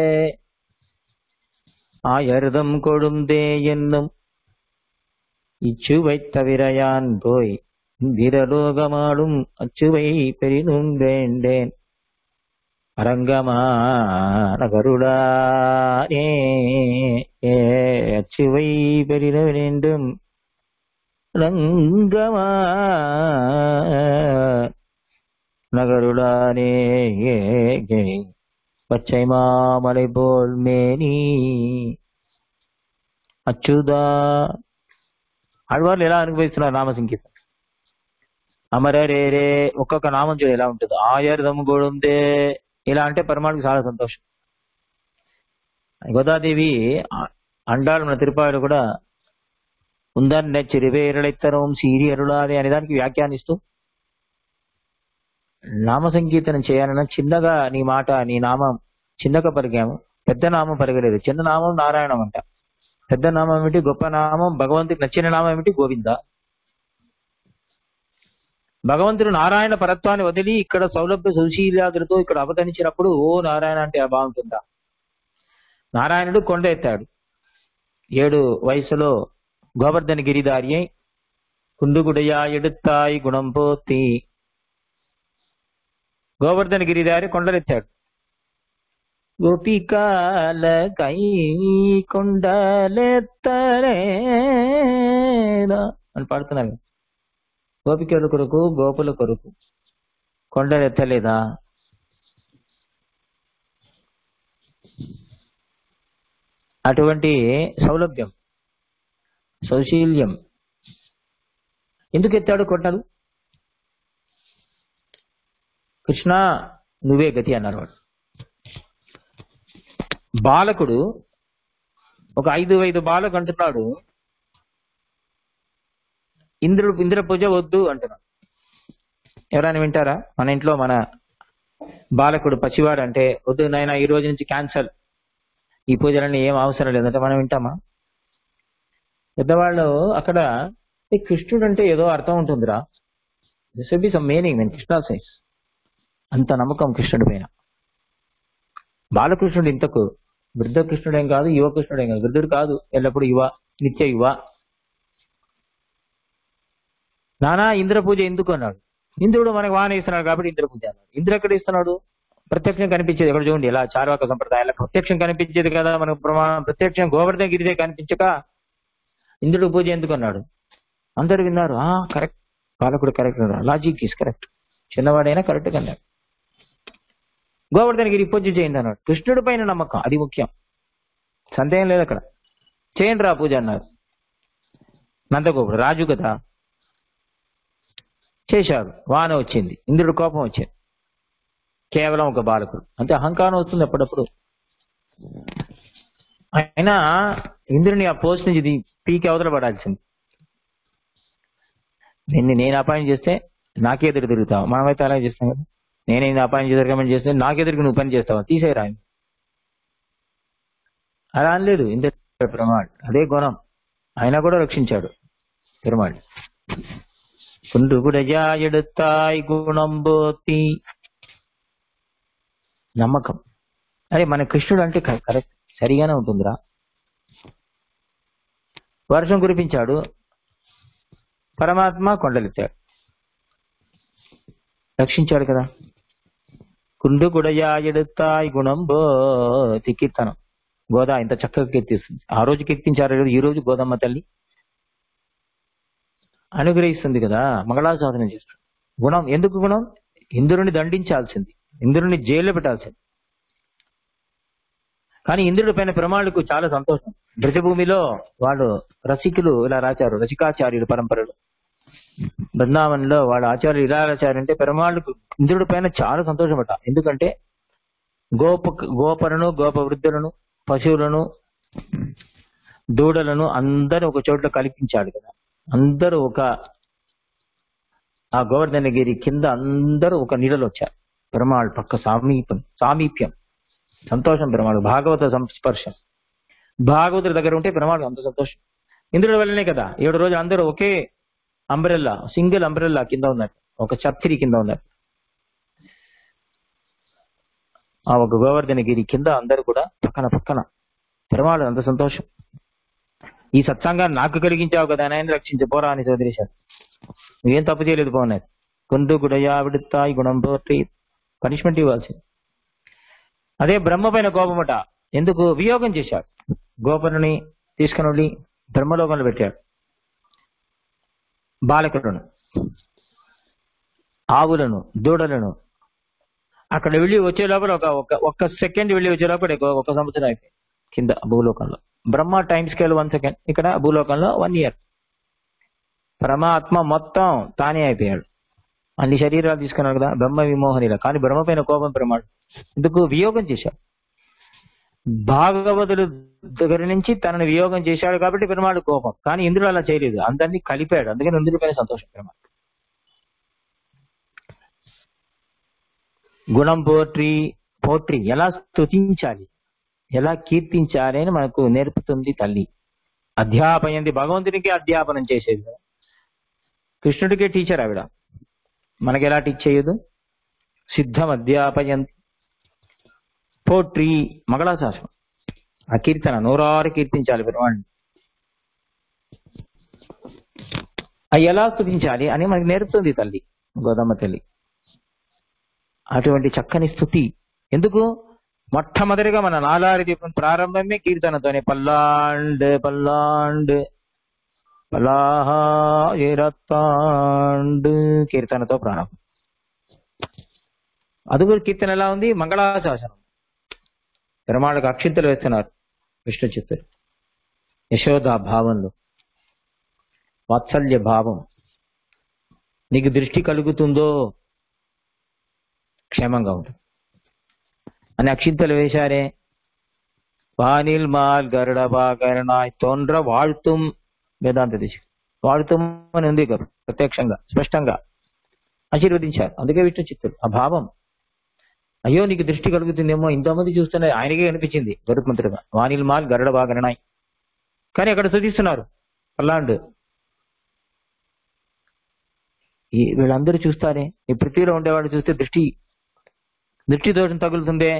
ஆயர்தம் கொழுந்தே என்னும் இச்சுவை தவிரையான் போய் இந்திரலோகமாடும் அச்சுவை பெரினும் வேண்டேன் அரங்கமான கருடானே ஏ அச்சுவை பெரின வேண்டும் ரங்கமா நகருடானே பச்சை மாமலை போல் மேனி అచ్యుదా ఆడవాళ్ళు ఎలా అనుభవిస్తున్నారు నామ సంగీతం అమరరే రే ఒక్కొక్క నామం చూడు ఎలా ఉంటుంది ఆయుర్దం గోడుందే ఇలా అంటే పరమాణుకి చాలా సంతోషం గోదాదేవి అండాలు మన తిరుపాడు కూడా ఉందన్న చిరువేరళిత్తరం సీరి అరుళాది అనే దానికి వ్యాఖ్యానిస్తూ నామ సంకీర్తనం చేయాలన్నా చిన్నగా నీ మాట నీ నామం చిన్నగా పలికాము పెద్ద నామం పలకలేదు చిన్న నామం నారాయణం అంట పెద్ద నామం ఏమిటి గొప్ప నామం భగవంతుడికి నచ్చిన నామం ఏమిటి గోవింద భగవంతుడు నారాయణ పరత్వాన్ని వదిలి ఇక్కడ సౌలభ్య సుశీలాదులతో ఇక్కడ అవతరించినప్పుడు ఓ నారాయణ అంటే బాగుంటుందా నారాయణుడు కొండ ఎత్తాడు ఏడు వయసులో గోవర్ధన గిరిదారి అయి కుండుగుడయా ఎడుతాయి గుణం పోతి గోవర్ధన గిరిదారి కొండలెత్తాడు గోపికాల కై కొండలెత్తరేనా అని పాడుతున్నారు గోపికల కొరకు గోపుల కొరకు కొండలెత్తలేదా అటువంటి సౌలభ్యం సౌశీల్యం ఎందుకు ఎత్తాడు కొండలు కృష్ణ నువ్వే గతి అన్నారు వాడు బాలకుడు ఒక ఐదు ఐదు బాలకు అంటున్నాడు ఇంద్రుడు ఇంద్ర పూజ వద్దు అంటున్నాడు ఎవరైనా వింటారా మన ఇంట్లో మన బాలకుడు పసివాడు అంటే వద్దు నాయన ఈ రోజు నుంచి క్యాన్సల్ ఈ పూజలన్నీ ఏం అవసరం లేదంటే మనం వింటామా పెద్దవాళ్ళు అక్కడ "ఏ, కృష్ణుడు అంటే ఏదో అర్థం ఉంటుందిరా దిస్ బి సమ్ మీనింగ్ నేను కృష్ణ సైన్స్ అంత నమ్మకం కృష్ణుడి పైన బాలకృష్ణుడు ఇంతకు వృద్ధ కృష్ణుడేం కాదు యువ కృష్ణుడేం కాదు వృద్ధుడు కాదు ఎల్లప్పుడు యువ నిత్య యువ నానా ఇంద్ర పూజ ఎందుకు అన్నాడు ఇంద్రుడు మనకు వాన ఇస్తున్నాడు కాబట్టి ఇంద్ర పూజ అన్నాడు ఇంద్రుడు ఎక్కడ ఇస్తున్నాడు ప్రత్యక్షం కనిపించేది ఎక్కడ చూడండి ఇలా చార్వాక సంప్రదాయాల ప్రత్యక్షం కనిపించేది కదా మనకు ప్రమాణం ప్రత్యక్షం గోవర్ధన గిరిదే కనిపించక ఇంద్రుడు పూజ ఎందుకు అన్నాడు అందరు విన్నారు ఆ కరెక్ట్ బాలకుడు కరెక్ట్ లాజిక్ ఈస్ కరెక్ట్ చిన్నవాడైనా కరెక్ట్ అన్నాడు గోవర్ధనగిరి పూజ చేయండి అన్నాడు కృష్ణుడి పైన నమ్మకం అది ముఖ్యం సందేహం లేదు అక్కడ చేయండి రా పూజ అన్నారు నందగోపుడు రాజు కదా చేశాడు వాన వచ్చింది ఇంద్రుడు కోపం వచ్చింది కేవలం ఒక బాలకుడు అంటే అహంకారం వస్తుంది అప్పుడప్పుడు అయినా ఇంద్రుని ఆ పోస్ట్ నుంచి ఇది పీకి అవతల పడాల్సింది నిన్ను నేను అపాయం చేస్తే నాకే ఎదురు తిరుగుతావు మనమైతే అలాగే చేస్తాం కదా నేనే నిన్ను అపాయం చేసి రికమెండ్ చేస్తే నాకెదురుకు నువ్వు పని చేస్తావా తీసేరా ఆయన. అలా అనలేదు ఇంద్ర పెరుమాళ్ అదే గుణం ఆయన కూడా రక్షించాడు పెరుమాళ్ குண்டு குடையா எடுத்தாய் గుణం పోతి నమ్మకం అరే మన కృష్ణుడు అంటే క- కరెక్ట్ సరిగానే ఉంటుందిరా వర్షం కురిపించాడు పరమాత్మ కొండలెత్తాడు రక్షించాడు కదా కుండు గుడయా ఎడుతాయి గుణం బోతి కీర్తనం గోదా ఇంత చక్కగా కీర్తిస్తుంది ఆ రోజు కీర్తించారు కదా ఈ రోజు గోదమ్మ తల్లి అనుగ్రహిస్తుంది కదా మంగళాసాధన చేస్తాడు గుణం ఎందుకు గుణం ఇంద్రుని దండించాల్సింది ఇంద్రుని జైల్లో పెట్టాల్సింది కానీ ఇంద్రుడి పైన ప్రమాణులకు చాలా సంతోషం బ్రజభూమిలో వాళ్ళు రసికులు ఇలా రాశారు రసికాచార్యులు పరంపరలు బృందావనంలో వాళ్ళ ఆచార్యులు ఇలా రాశారంటే పెరుమాళ్ళకు ఇంద్రుడి పైన చాలా సంతోషపడ్డ ఎందుకంటే గోప గోపలను గోప వృద్ధులను పశువులను దూడలను అందరూ ఒక చోట్ల కల్పించాడు కదా అందరూ ఒక ఆ గోవర్ధనగిరి కింద అందరూ ఒక నీడలో వచ్చారు పెరుమాళ్ పక్క సామీపం సామీప్యం సంతోషం పెరుమాళ్ భాగవత సంస్పర్శం భాగవతుల దగ్గర ఉంటే పెరుమాళ్ అంత సంతోషం ఇంద్రుడి వల్లనే కదా ఏడు రోజులు అందరూ ఒకే అంబ్రెల్లా సింగిల్ అంబ్రెల్లా కింద ఉన్నారు ఒక ఛత్రి కింద ఉన్నారు ఆ ఒక గోవర్ధనగిరి కింద అందరూ కూడా పక్కన పక్కన పెరుమాళ్ అంత సంతోషం ఈ సత్సంగాన్ని నాకు కలిగించావు కదా ఆయన రక్షించే పోరా అని వదిలేశాడు నువ్వేం తప్పు చేయలేదు పోన్నది కొండు గుడయా విడుతాయి గుణం పోటీ పనిష్మెంట్ ఇవ్వాల్సింది అదే బ్రహ్మ పైన కోపమట ఎందుకు వియోగం చేశాడు గోపరుని తీసుకుని వెళ్ళి బ్రహ్మలోకంలో పెట్టాడు బాలకులను ఆవులను దూడలను అక్కడ వెళ్ళి వచ్చే లోపల ఒక ఒక ఒక్క సెకండ్ వెళ్ళి వచ్చే లోపల ఒక- ఒక సంవత్సరం అయిపోయింది కింద భూలోకంలో Brahma time scale one second ఇక్కడ భూలోకంలో వన్ ఇయర్ పరమాత్మ మొత్తం తానే అయిపోయాడు అన్ని శరీరాలు తీసుకున్నాడు కదా బ్రహ్మ విమోహనిలా కానీ బ్రహ్మ పైన కోపం ప్రమాడు ఎందుకు వియోగం చేశాడు భాగవతుల దగ్గర నుంచి తనని వియోగం చేశాడు కాబట్టి పెరుమాడు కోపం కానీ ఇంద్రుడు అలా చేయలేదు అందరినీ కలిపాడు అందుకని ఇంద్రుడి పైన సంతోషం పెరుమాడు గుణం పోట్రి పోట్రి ఎలా స్తుతించాలి ఎలా కీర్తించాలి అని మనకు నేర్పుతుంది తల్లి అధ్యాపయంది భగవంతునికి అధ్యాపనం చేసేది కదా. కృష్ణుడికే టీచర్ ఆవిడ మనకి ఎలా టీచ్ చేయదు సిద్ధం అధ్యాపయంతి పోట్రి మంగళాశాసనం ఆ కీర్తన నూరారు కీర్తించాలి పెరుమాణ్ణి అవి ఎలా స్తుతించాలి అని మనకి నేర్పుతుంది తల్లి గోదమ్మ తల్లి అటువంటి చక్కని స్థుతి ఎందుకు మొట్టమొదటిగా మన నాలారి దీపం ప్రారంభమే కీర్తనతోనే పల్లాండ్ పల్లాండ్ పలాహాండ్ కీర్తనతో ప్రారంభం అది కూడా కీర్తన ఎలా ఉంది మంగళాశాసనం పెరుమాళ్ళకు అక్షింతలు వేస్తున్నారు విష్ణు చిత్తులు యశోదా భావంలో వాత్సల్య భావం నీకు దృష్టి కలుగుతుందో క్షేమంగా ఉంటుంది అని అక్షింతలు వేశారే వానిల్ మాల్ గరుడ బాగరణాయ్ తోండ్ర వాళ్తుం వేదాంత దిశ వాళ్తుం అని ఉంది కదా ప్రత్యక్షంగా స్పష్టంగా ఆశీర్వదించారు అందుకే విష్ణు చిత్తులు ఆ భావం అయ్యో నీకు దృష్టి కలుగుతుందేమో ఇంతమంది చూస్తున్నా ఆయనకే కనిపించింది గరుత్మంతుడుగా వానిల్ మాల్ గరుడ బాగరణాయ్ కానీ అక్కడ శుధిస్తున్నారు పల్లాండు ఈ వీళ్ళందరూ చూస్తారే ఈ పృథ్వీలో ఉండేవాడు చూస్తే దృష్టి దృష్టి దోషం తగులుతుందే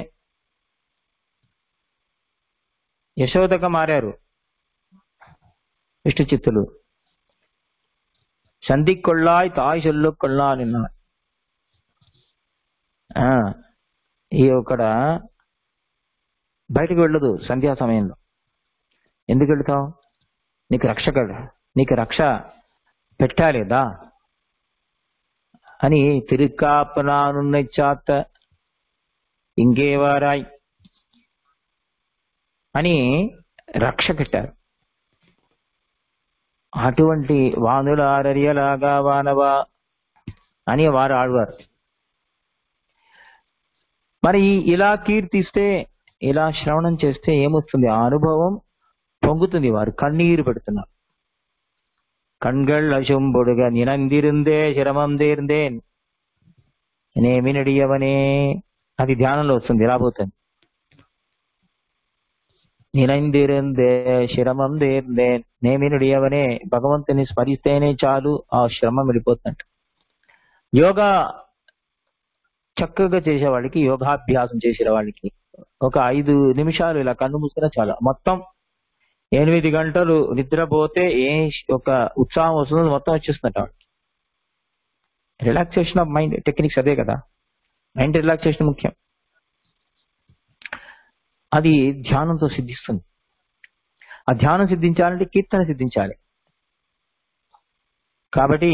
యశోదగా మారారు విష్ణు చిత్తులు సంధి కొళ్ళాయ్ తాయ్ చెల్లు కొళ్ళా నిన్న ఆ, ఈ ఒకడ బయటకు వెళ్ళదు సంధ్యా సమయంలో ఎందుకు వెళ్తావు నీకు రక్ష కదా నీకు రక్ష పెట్టాలేదా అని తిరుక్కాపనానున్న చాత ఇంకేవారాయ్ అని రక్ష పెట్టారు అటువంటి వానుల ఆరరియలాగా వానవా అని వారు ఆడవారు మరి ఇలా కీర్తిస్తే ఇలా శ్రవణం చేస్తే ఏమొస్తుంది ఆ అనుభవం పొంగుతుంది వారు కన్నీరు పెడుతున్నారు கண்கள் அசும்பொடுக நினைந்திருந்தே சிரமం తీర్ந்தேன் నేమి నడియవనే అది ధ్యానంలో వస్తుంది ఎలా పోతుంది నినందిరుందే శ్రమం తీర్ந்தேன் నేమి నడియవనే భగవంతుని స్మరిస్తేనే చాలు ఆ శ్రమ వెళ్ళిపోతుందంట యోగా చక్కగా చేసే వాళ్ళకి యోగాభ్యాసం చేసే వాళ్ళకి ఒక ఐదు నిమిషాలు ఇలా కన్ను మూసుకున్నా చాలు మొత్తం ఎనిమిది గంటలు నిద్రపోతే ఏ ఒక ఉత్సాహం వస్తుందో మొత్తం వచ్చేస్తుందట రిలాక్సేషన్ ఆఫ్ మైండ్ టెక్నిక్స్ అదే కదా మైండ్ రిలాక్సేషన్ ముఖ్యం అది ధ్యానంతో సిద్ధిస్తుంది ఆ ధ్యానం సిద్ధించాలంటే కీర్తన సిద్ధించాలి కాబట్టి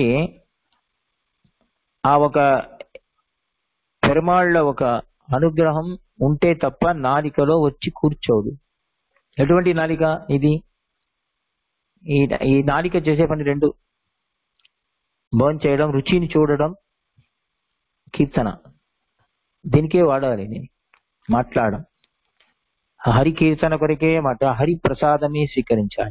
ఆ ఒక పెరుమాళ్ళ ఒక అనుగ్రహం ఉంటే తప్ప నాలికలో వచ్చి కూర్చోడు ఎటువంటి నాలిక ఇది ఈ ఈ నాలిక చేసే పని రెండు భోజనం చేయడం రుచిని చూడడం కీర్తన దీనికే వాడాలి ఇది. మాట్లాడడం హరి కీర్తన కొరకే మాట హరి ప్రసాదమే స్వీకరించాలి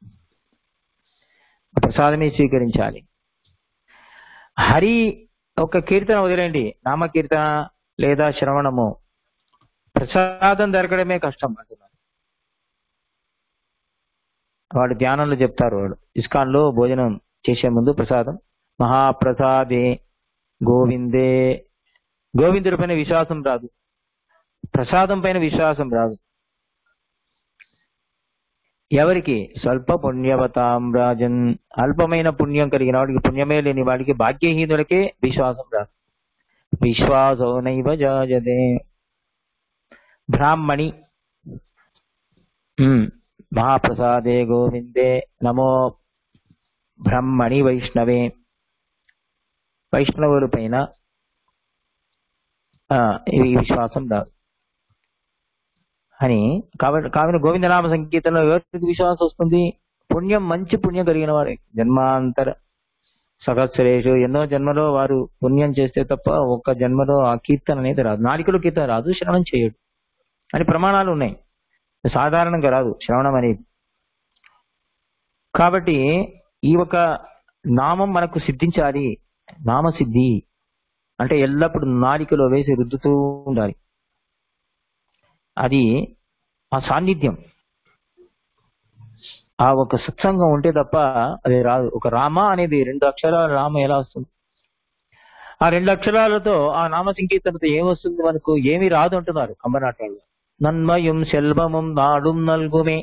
ఆ ప్రసాదమే స్వీకరించాలి హరి ఒక కీర్తన వదిలేండి నామ కీర్తన లేదా శ్రవణము ప్రసాదం దొరకడమే కష్టం అంటున్నారు వాడు ధ్యానంలో చెప్తారు వాడు ఇస్కాన్ లో భోజనం చేసే ముందు ప్రసాదం మహాప్రసాదే గోవిందే గోవిందుడి పైన విశ్వాసం రాదు ప్రసాదం పైన విశ్వాసం రాదు ఎవరికి స్వల్ప పుణ్యవతాం రాజన్ అల్పమైన పుణ్యం కలిగిన వాడికి పుణ్యమే లేని వాడికి భాగ్యహీనులకే విశ్వాసం రాదు విశ్వాసో నైవ జాజదే బ్రాహ్మణి ఉమ్, మహాప్రసాదే గోవిందే నమో బ్రహ్మణి వైష్ణవే వైష్ణవుల పైన ఆ, ఈ విశ్వాసం రాదు అని కాబట్టి కాబట్టి గోవిందనామ సంకీర్తనలో ఎవరికి విశ్వాసం వస్తుంది పుణ్యం మంచి పుణ్యం కలిగిన వారే జన్మాంతర సహస్రేషు ఎన్నో జన్మలో వారు పుణ్యం చేస్తే తప్ప ఒక్క జన్మలో ఆ కీర్తన అనేది రాదు నాలికలో కీర్తన రాదు శ్రవణం చేయడు అని ప్రమాణాలు ఉన్నాయి సాధారణంగా రాదు శ్రవణం అనేది కాబట్టి ఈ ఒక నామం మనకు సిద్ధించాలి నామసిద్ధి అంటే ఎల్లప్పుడు నాలికలో వేసి రుద్దుతూ ఉండాలి అది ఆ సాన్నిధ్యం ఆ ఒక సత్సంగం ఉంటే తప్ప అది రాదు ఒక రామ అనేది రెండు అక్షరాల రామ ఎలా వస్తుంది ఆ రెండు అక్షరాలతో ఆ నామ సంకీర్తనతో ఏమొస్తుంది మనకు ఏమీ రాదు అంటున్నారు కంబనాటాళ్ళు నన్మయం శెల్వమం నాడుం నల్గుమే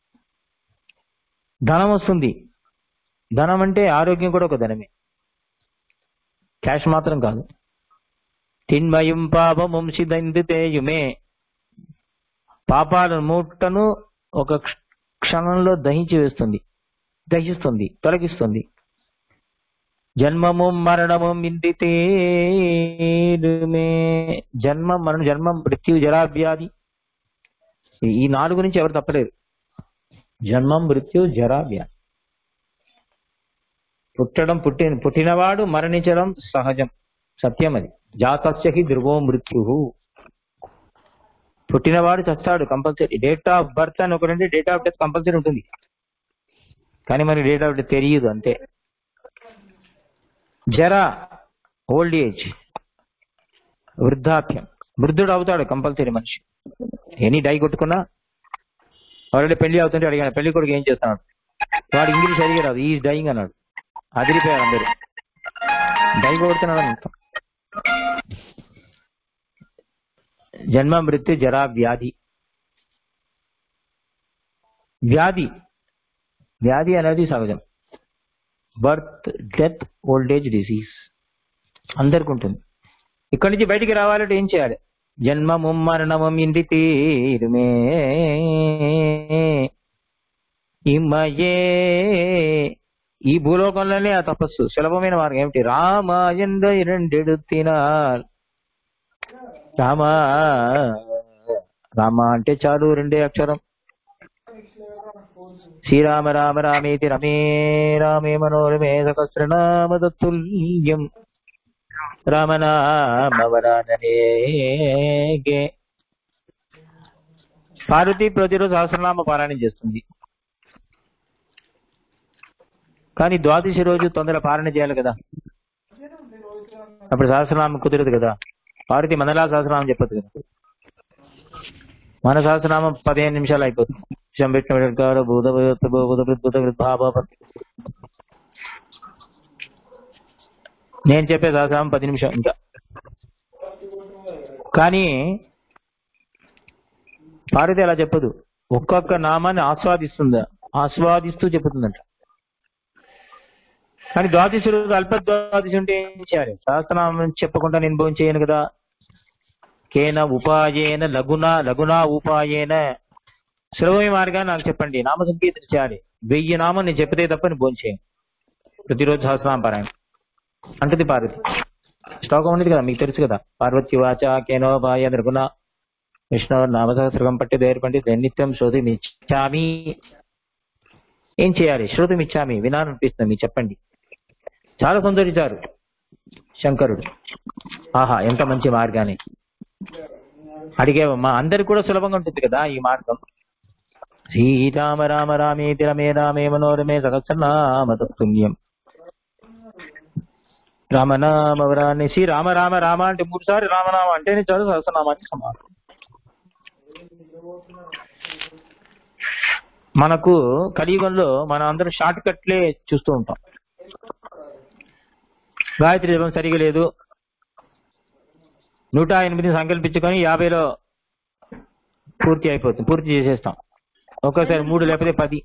ధనం వస్తుంది ధనం అంటే ఆరోగ్యం కూడా ఒక ధనమే క్యాష్ మాత్రం కాదు తిన్మయం పాపమం సిదందితేయుమే పాపాలను మూటను ఒక క్ష- క్షణంలో దహించి వేస్తుంది దహిస్తుంది తొలగిస్తుంది జన్మము మరణము మిందితేరుమే జన్మం మరణం జన్మం మృత్యు జరావ్యాధి ఈ- ఈ నాలుగు నుంచి ఎవరు తప్పలేరు జన్మం మృత్యు జరావ్యాధి పుట్టడం పుట్టిన పుట్టినవాడు మరణించడం సహజం సత్యం అది జాతస్య హి ధ్రువో మృత్యు పుట్టినవాడు చస్తాడు కంపల్సరీ డేట్ ఆఫ్ బర్త్ అని ఒకటి డేట్ ఆఫ్ డెత్ కంపల్సరీ ఉంటుంది కానీ మనకి డేట్ ఆఫ్ డెత్ తెలియదు అంతే జర ఓల్డ్ ఏజ్ వృద్ధాప్యం వృద్ధుడు అవుతాడు కంపల్సరీ మనిషి ఎనీ డై కొట్టుకున్నా ఆల్రెడీ పెళ్లి అవుతుంటే అడిగాను పెళ్లి కొడుకు ఏం చేస్తున్నాడు వాడు ఇంగ్లీష్ అడిగి రాదు ఈ డైయింగ్ అన్నాడు అదిరిపోయారు అందరు డై కొడుతున్నాడు అని అర్థం జన్మ మృత్యు జరా వ్యాధి వ్యాధి వ్యాధి అనేది సహజం birth death old age disease అందరికి ఉంటుంది ఇక్కడి నుంచి బయటికి రావాలంటే ఏం చేయాలి జన్మము మరణమం ఇంటి తీరుమే ఇమ్మయే ఈ భూలోకంలోనే ఆ తపస్సు సులభమైన మార్గం ఏమిటి రామాయంద రెండెడుతినాల్ రామ రామ అంటే చాలు రెండే అక్షరం శ్రీరామ రామ రామేతి రమే రామే మనోరమే సహస్రనామదత్తుల్యం రామనామవరాననే పార్వతి ప్రతిరోజు సహస్రనామ పారాయణం చేస్తుంది కానీ ద్వాదశి రోజు తొందర పాలన చేయాలి కదా అప్పుడు సహస్రనామం కుదరదు కదా పార్వతి మందలా సహస్రనామం చెప్పదు కదా మన సహస్రనామం పదిహేను నిమిషాలు అయిపోతుంది శంబెట్టిన బుధ బుధ బుధ భావ నేను చెప్పే సహస్రనామం పది నిమిషం ఇంకా కానీ పార్వతి అలా చెప్పదు ఒక్కొక్క నామాన్ని ఆస్వాదిస్తుందా ఆస్వాదిస్తూ చెబుతుందంట కానీ ద్వాదశి రోజు అల్ప ద్వాదశి ఉంటే ఏం చేయాలి సహస్రనామం చెప్పకుండా నేను భోజనం చేయను కదా కేన ఉపాయేన లఘున లఘునా ఉపాయేన సులభమైన మార్గాన్ని నాకు చెప్పండి నామ సంకీర్తన చేయాలి వెయ్యి నామం నేను చెప్తే తప్ప నేను భోజనం చేయను ప్రతిరోజు సహస్రనామ పారాయణ అంటది పార్వతి శ్లోకం ఉన్నది కదా మీకు తెలుసు కదా పార్వతి వాచ కేనోపాయ నిర్గుణ విష్ణు నామసహస్రకం పట్టి దేర్ పండి నిత్యం శ్రోతిమిచ్చామి ఏం చేయాలి శ్రోతిమిచ్చామి వినాలనిపిస్తుంది మీకు చెప్పండి చాలా సంతోషించారు శంకరుడు ఆహా ఎంత మంచి మార్గాన్ని అడిగేవమ్మా అందరికి కూడా సులభంగా ఉంటుంది కదా ఈ మార్గం శ్రీరామ రామ రామేతి రమే రామే మనోరమే సహస్రనామ తత్తుల్యం రామనామవరాన్ని శ్రీ రామ రామ రామ అంటే మూడు సార్లు రామనామ అంటేనే చాలు సహస్రనామానికి సమానం మనకు కలియుగంలో మనం అందరం షార్ట్ కట్లే చూస్తూ ఉంటాం గాయత్రి జపం సరిగా లేదు నూట ఎనిమిది సంకల్పించుకొని యాభైలో పూర్తి అయిపోతుంది పూర్తి చేసేస్తాం ఒక్కొక్కసారి మూడు లేకపోతే పది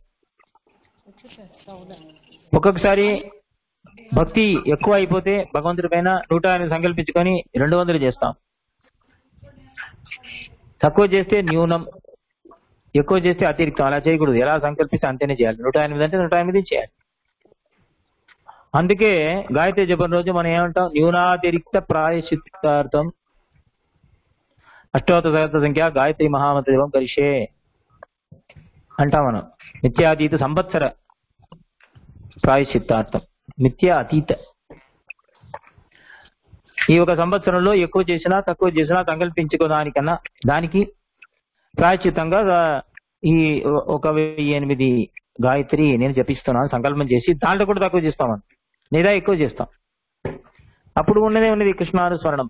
ఒక్కొక్కసారి భక్తి ఎక్కువ అయిపోతే భగవంతుడి పైన నూట ఎనిమిది సంకల్పించుకొని రెండు వందలు చేస్తాం తక్కువ చేస్తే న్యూనం ఎక్కువ చేస్తే అతిరిక్తం అలా చేయకూడదు ఎలా సంకల్పిస్తే అంతేనే చేయాలి నూట ఎనిమిది అంటే నూట ఎనిమిది చేయాలి అందుకే గాయత్రి జపం రోజు మనం ఏమంటాం న్యూనాతిరిక్త ప్రాయశ్చిత్తార్థం అష్టోత్త సహస్ర సంఖ్య గాయత్రి మహామంత్ర జపం కలిసే అంటాం మనం నిత్యాతీత సంవత్సర ప్రాయశ్చిత్తార్థం నిత్య అతీత ఈ ఒక సంవత్సరంలో ఎక్కువ చేసినా తక్కువ చేసినా సంకల్పించుకోదానికన్నా దానికి ప్రాయశ్చిత్తంగా ఈ ఒక వెయ్యి ఎనిమిది గాయత్రి నేను జపిస్తున్నాను సంకల్పం చేసి దాంట్లో కూడా తక్కువ చేస్తామని లేదా ఎక్కువ చేస్తాం అప్పుడు ఉన్నదే ఉన్నది కృష్ణానుస్మరణం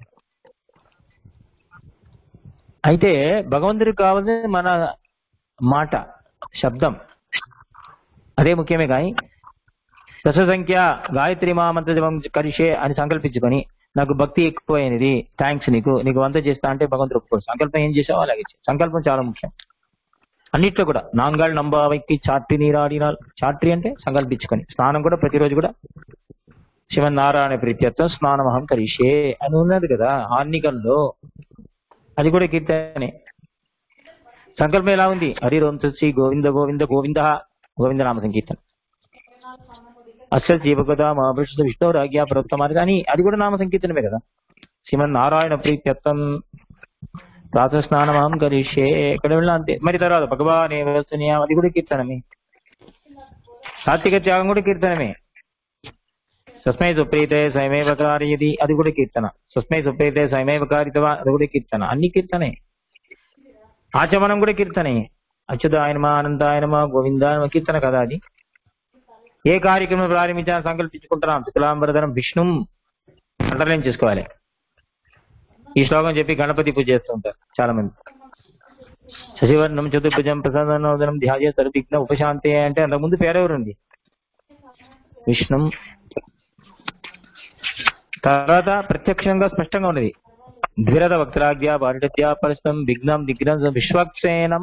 అయితే భగవంతుడికి కావాల్సింది మన మాట శబ్దం అదే ముఖ్యమే కానీ దశ సంఖ్య గాయత్రి మహామంత్ర జపం కలిసే అని సంకల్పించుకొని నాకు భక్తి ఎక్కువైనది థ్యాంక్స్ నీకు నీకు వంత చేస్తా అంటే భగవంతుడు ఒప్పుకోడు సంకల్పం ఏం చేసావో అలాగే చేయి. సంకల్పం చాలా ముఖ్యం అన్నిట్లో కూడా నాంగాల్ నంబావైకి చాట్రి నీరాడినాల్ చాట్రి అంటే సంకల్పించుకొని స్నానం కూడా ప్రతిరోజు కూడా శివనారాయణ ప్రీత్యర్థం స్నానమహం కరిషే అని ఉన్నది కదా ఆన్నికంలో అది కూడా కీర్తనే సంకల్పం ఎలా ఉంది హరి రోం శ్రీ గోవింద గోవింద గోవింద గోవింద నామ సంకీర్తన అస్సలు జీవకథ మహాభృష్ణ విష్ణు రాజ్ఞా ప్రవృత్తమారి కానీ అది కూడా నామ సంకీర్తనమే కదా శ్రీమన్ నారాయణ ప్రీత్యర్థం ప్రాత స్నానమహం కరిషే ఎక్కడ వెళ్ళినా అంతే మరి తర్వాత భగవాన్ అది కూడా కీర్తనమే సాత్విక త్యాగం కూడా కీర్తనమే సస్మై సుప్రీతే స్వయమేవ కార్యది అది కూడా కీర్తన సస్మై సుప్రీతే స్వయమేవ కారితవా అది కూడా కీర్తన అన్ని కీర్తనే ఆచమనం కూడా కీర్తనే అచ్యుతాయనమా అనంతాయనమా గోవిందాయనమ కీర్తన కదా అది ఏ కార్యక్రమం ప్రారంభించాలని సంకల్పించుకుంటున్నాం శుక్లాంబరధనం విష్ణు అండర్లైన్ చేసుకోవాలి ఈ శ్లోకం చెప్పి గణపతి పూజ చేస్తూ ఉంటారు చాలా మంది శశివర్ణం చతుర్భుజం ప్రసాదనోదనం ధ్యాయ సర్విఘ్న ఉపశాంతి అంటే అంతకుముందు పేరెవరుంది విష్ణు తర్వాత ప్రత్యక్షంగా స్పష్టంగా ఉన్నది ద్విరద వక్త్రాగ్య పారిటత్య పరిస్థం విఘ్నం దిగ్నం విశ్వక్సేనం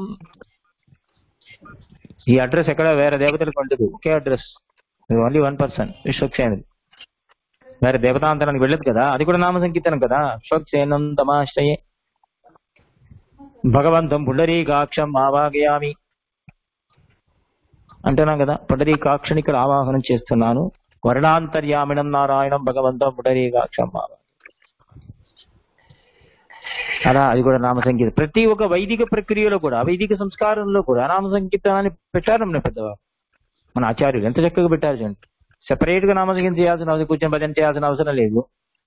ఈ అడ్రస్ ఎక్కడ వేరే దేవతలకు ఉండదు ఒకే అడ్రస్ ఓన్లీ వన్ పర్సన్ విశ్వక్సేనుడు వేరే దేవతాంతరానికి వెళ్ళదు కదా అది కూడా నామ సంకీర్తనం కదా విశ్వక్సేనం తమాశ్రయే భగవంతం పుండరీకాక్షం ఆవాగయామి అంటున్నాం కదా పుండరీకాక్షని ఇక్కడ ఆవాహనం చేస్తున్నాను వర్ణాంతర్యామినం నారాయణం భగవంతం పుండరీకాక్షం ఆవాహనం అలా అది కూడా నామ సంకీర్తన ప్రతి ఒక్క వైదిక ప్రక్రియలో కూడా వైదిక సంస్కారంలో కూడా నామ సంకీర్తనాన్ని పెట్టారు మన పెద్దవారు మన ఆచార్యులు ఎంత చక్కగా పెట్టారు చూడండి సెపరేట్ గా నామ సంకీర్తన చేయాల్సిన అవసరం కూర్చొని భజన చేయాల్సిన అవసరం లేదు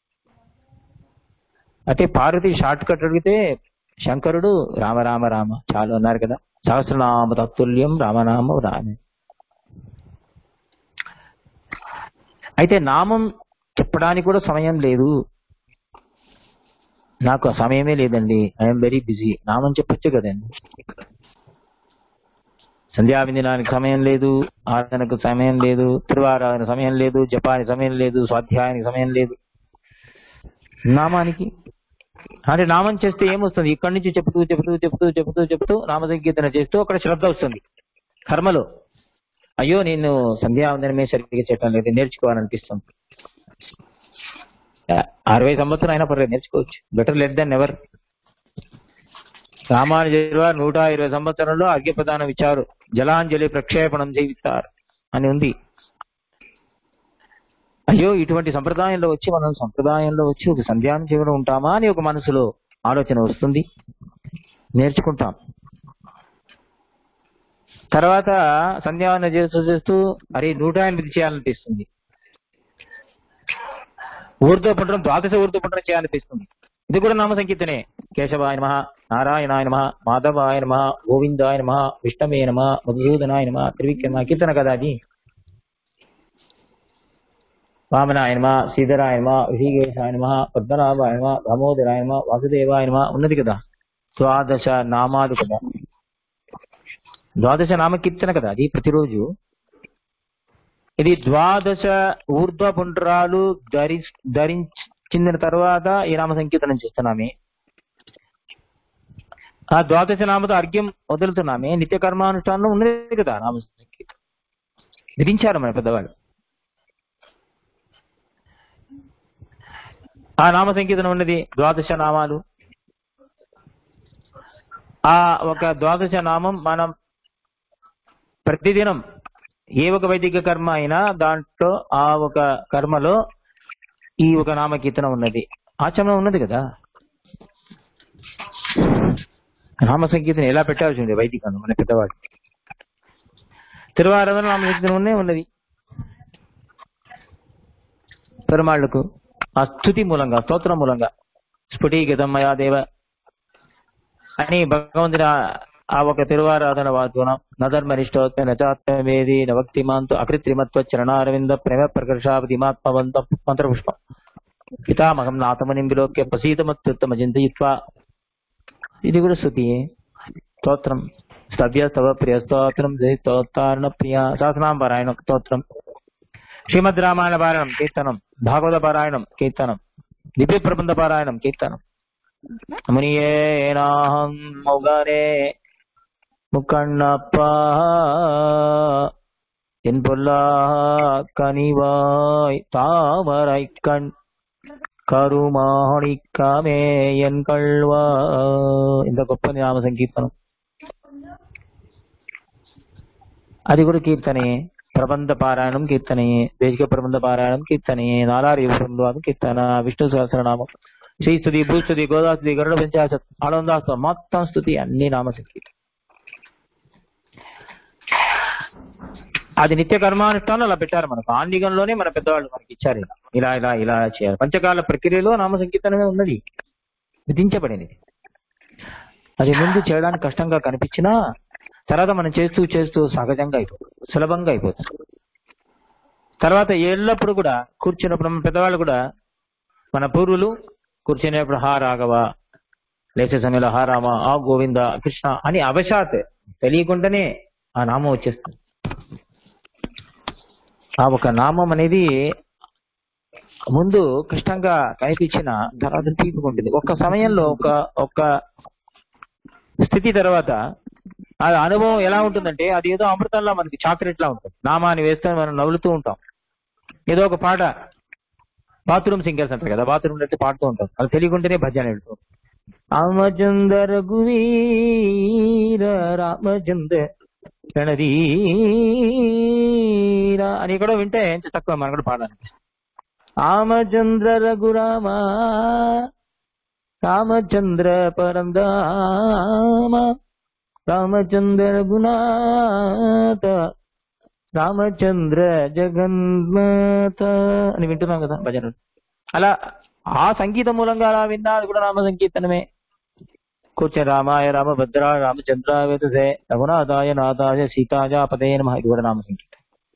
అంటే పార్వతి షార్ట్ కట్ అడిగితే శంకరుడు రామ రామ రామ చాలు అన్నారు కదా సహస్రనామ తత్తుల్యం రామనామ రామ అయితే నామం చెప్పడానికి కూడా సమయం లేదు నాకు ఆ సమయమే లేదండి ఐఎమ్ వెరీ బిజీ నామం చెప్పొచ్చు కదండి సంధ్యావిందనానికి సమయం లేదు ఆరాధనకు సమయం లేదు తిరువారాధన సమయం లేదు జపానికి సమయం లేదు స్వాధ్యాయానికి సమయం లేదు నామానికి అంటే నామం చేస్తే ఏమొస్తుంది ఇక్కడి నుంచి చెప్తూ చెప్తూ చెప్తూ చెప్తూ చెప్తూ నామ సంకీర్తన చేస్తూ అక్కడ శ్రద్ధ వస్తుంది కర్మలో అయ్యో నేను సంధ్యావందనమే సరిగ్గా చేయటం లేదు నేర్చుకోవాలనిపిస్తుంది అరవై సంవత్సరం అయినా పర్లేదు నేర్చుకోవచ్చు బెటర్ లెట్ దెన్ ఎవర్ రామానుజుల వారు నూట ఇరవై సంవత్సరంలో అర్ఘ్యప్రదానం ఇచ్చారు జలాంజలి ప్రక్షేపణం చేయిస్తారు అని ఉంది అయ్యో ఇటువంటి సంప్రదాయంలో వచ్చి మనం సంప్రదాయంలో వచ్చి ఒక సంధ్యానం చేయడం ఉంటామా అని ఒక మనసులో ఆలోచన వస్తుంది నేర్చుకుంటాం తర్వాత సంధ్యావనం చేస్తూ చేస్తూ అరే నూట ఎనిమిది చేయాలనిపిస్తుంది ఊర్ధ్వపుండ్రం ద్వాదశ ఊర్ధ్వపుండ్రం చేయాలనిపిస్తుంది ఇది కూడా నామ సంకీర్తనే కేశవాయ నమ నారాయణాయ నమ మాధవాయ నమ గోవిందాయ నమ విష్ణవే నమ మధుసూదనాయ నమ త్రివిక్రమ కీర్తన కదా అది వామనాయ నమ శ్రీధరాయ నమ ఋషికేశాయ నమ పద్మనాభాయ నమ దామోదరాయ నమ వాసుదేవాయ నమ ఉన్నది కదా ద్వాదశ నామాలు కదా ద్వాదశ నామ కీర్తన కదా అది ప్రతిరోజు ఇది ద్వాదశ ఊర్ధ్వ పుండ్రాలు ధరి ధరించిన తర్వాత ఈ నామ సంకీర్తనం చేస్తున్నామే ఆ ద్వాదశ నామతో అర్ఘ్యం వదులుతున్నామే నిత్య కర్మానుష్ఠానంలో ఉన్నది కదా నామ సంకీర్తనం విధించారు మన పెద్దవాళ్ళు ఆ నామ సంకీర్తనం ఉన్నది ద్వాదశ నామాలు ఆ ఒక ద్వాదశ నామం మనం ప్రతిదినం ఏ ఒక వైదిక కర్మ అయినా దాంట్లో ఆ ఒక కర్మలో ఈ ఒక నామ కీర్తన ఉన్నది ఆచరణ ఉన్నది కదా నామ సంకీర్తన ఎలా పెట్టాల్సి చూడండి వైదికంలో మన పెద్దవాడు తిరువారాధన నామ సంకీర్తన ఉన్నే ఉన్నది పెరుమాళ్లకు ఆ స్థుతి మూలంగా స్తోత్రం మూలంగా స్ఫుటీకృతం మయా దేవ అని భగవంతుని ఆ- ఆ ఒక తిరువారాధన వాద్వనం నధర్మనిష్టోత్త నచాత్మవేది నవక్తిమాంతు అకృత్రిమత్వ చరణారవింద ప్రేమ ప్రకర్షావతిమాత్మవంత మంత్రపుష్పం పితామహం నాథమనిం విలోక్య ప్రసీతమత్యుత్తమ చింతయిత్వా ఇది కూడా శృతి స్తోత్రం స్తవ్య స్తవ ప్రియ స్తోత్రం జయ స్తోత్తారణ ప్రియ శాసనాం పారాయణం స్తోత్రం శ్రీమద్ రామాయణ పారాయణం కీర్తనం భాగవత పారాయణం కీర్తనం దివ్య ప్రబంధ పారాయణం కీర్తనం మునియేనాహం మొగనే முக்கண்ணப்பா என் பொல்லா கனிவாய் தாமரை கண் కరుమాణికమే ఎన్ కల్వా ఇంత గొప్ప నామ సంకీర్తనం అది కూడా కీర్తనే ప్రబంధ పారాయణం కీర్తనే వేదిక ప్రబంధ పారాయణం కీర్తనే నాలారి బృందాం కీర్తన విష్ణు సహస్రనామం శ్రీ స్థుతి భూస్థుతి గోదాస్థుతి గరుడ పంచాశత్ ఆనందాస్తం మొత్తం స్థుతి అన్ని నామ సంకీర్తన అది నిత్య కర్మానుష్ఠానం అలా పెట్టారు మనకు ఆండిగంలోనే మన పెద్దవాళ్ళు మనకి ఇచ్చారు ఇలా ఇలా ఇలా ఇలా చేయాలి పంచకాల ప్రక్రియలో నామ సంకీర్తనమే ఉన్నది విధించబడింది అది ముందు చేయడానికి కష్టంగా కనిపించినా తర్వాత మనం చేస్తూ చేస్తూ సహజంగా అయిపోతుంది సులభంగా అయిపోతుంది తర్వాత ఎల్లప్పుడు కూడా కూర్చున్నప్పుడు మన పెద్దవాళ్ళు కూడా మన పూర్వులు కూర్చునేప్పుడు హా రాఘవ లేచే సమయంలో హా రామ ఆ గోవింద కృష్ణ అని అవశాత్ తెలియకుండానే ఆ నామం వచ్చేస్తుంది ఆ ఒక నామం అనేది ముందు కష్టంగా కనిపించిన తర్వాత తీపిగా ఉంటుంది ఒక సమయంలో ఒక ఒక స్థితి తర్వాత ఆ అనుభవం ఎలా ఉంటుందంటే అది ఏదో అమృతంలా మనకి చాక్లెట్ లా ఉంటుంది నామాన్ని వేస్తే మనం నవ్వులుతూ ఉంటాం ఏదో ఒక పాట బాత్రూమ్ సింగర్స్ అంటారు కదా బాత్రూమ్ అయితే పాడుతూ ఉంటాం అది తెలియకుంటేనే భజన వెళ్తూ రామచంద్ర రఘువీర రామచంద్ర రణధీర అని కూడా వింటే ఎంత తక్కువ మనం కూడా పాడాలి రామచంద్ర రఘురామ రామచంద్ర పరందామ రామచంద్ర రఘునాథ రామచంద్ర జగన్మాత అని వింటున్నాం కదా భజన అలా ఆ సంగీతం మూలంగా అలా విన్నా అది కూడా రామ సంకీర్తనమే కూర్చొని రామాయ రామభద్ర రామచంద్ర వేదసే రఘునాథాయ నాథాయ సీతాజ పదే నమ ఇది కూడా నామ సంకీర్తన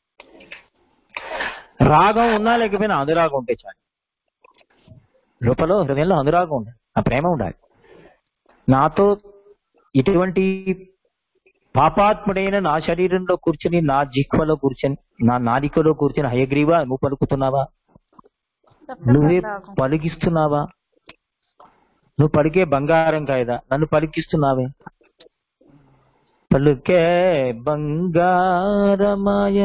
రాగం ఉన్నా లేకపోయినా అనురాగం ఉంటే చాలు లోపల హృదయంలో అనురాగం ఉండాలి ఆ ప్రేమ ఉండాలి నాతో ఇటువంటి పాపాత్ముడైన నా శరీరంలో కూర్చుని నా జిహ్వలో కూర్చొని నా నాలికలో కూర్చొని హయగ్రీవా నువ్వు పలుకుతున్నావా నువ్వే పలికిస్తున్నావా నువ్వు పలికే బంగారం కాయదా నన్ను పలికిస్తున్నావే పలుకే బంగారమాయ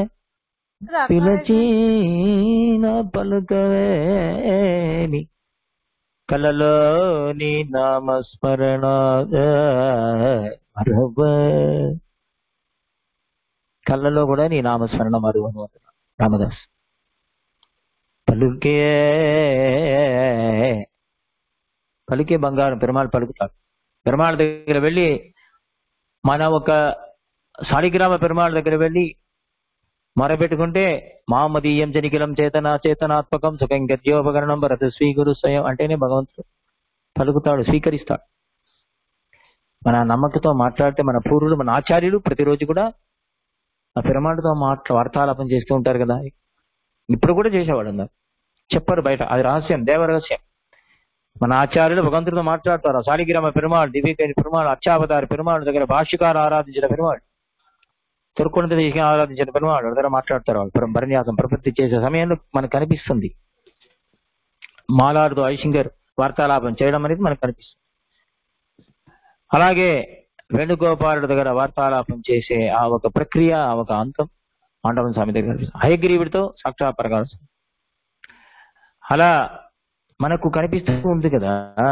పిలచీన పలుకవేమి కలలో నీ నామస్మరణ మరవ కళ్ళలో కూడా నీ నామస్మరణ మరువను అంటున్నాడు రామదాస్ పలుకే పలికే బంగారం పెరుమాళ్ పలుకుతాడు పెరుమాళ్ దగ్గర వెళ్ళి మన ఒక సాలిగ్రామ పెరుమాళ్ దగ్గర వెళ్ళి మొరపెట్టుకుంటే మామదీయం జనికిలం చేతన చేతనాత్మకం సుఖం గద్యోపకరణం భరత స్వీగురు స్వయం అంటేనే భగవంతుడు పలుకుతాడు స్వీకరిస్తాడు మన నమ్మకతో మాట్లాడితే మన పూర్వులు మన ఆచార్యులు ప్రతిరోజు కూడా ఆ పెరుమాళ్ళతో మాట్లా వార్తాలాపం చేస్తూ ఉంటారు కదా ఇప్పుడు కూడా చేసేవాడు అన్నారు చెప్పరు బయట అది రహస్యం దేవ రహస్యం మన ఆచార్యులు భగవంతుడితో మాట్లాడతారు సాలిగ్రామ పెరుమాళ్ దివ్యకైన పెరుమాళ్ అక్షావతార పెరుమాళ్ దగ్గర భాష్యకారు ఆరాధించిన పెరుమాళ్ తురుకొండ దేశం ఆరాధించిన పెరుమాళ్ వాళ్ళ దగ్గర మాట్లాడతారు వాళ్ళు పరం పరిన్యాసం ప్రవృత్తి చేసే సమయంలో మనకు కనిపిస్తుంది మాలాడుతూ ఐసింగర్ వార్తాలాపం చేయడం అనేది మనకు కనిపిస్తుంది అలాగే వేణుగోపాలుడి దగ్గర వార్తాలాపం చేసే ఆ ఒక ప్రక్రియ ఆ ఒక అంతం మాండవం స్వామి దగ్గర కనిపిస్తుంది. హయగ్రీవుడితో సాక్షాత్పరగాలు అలా మనకు కనిపిస్తూ ఉంది కదా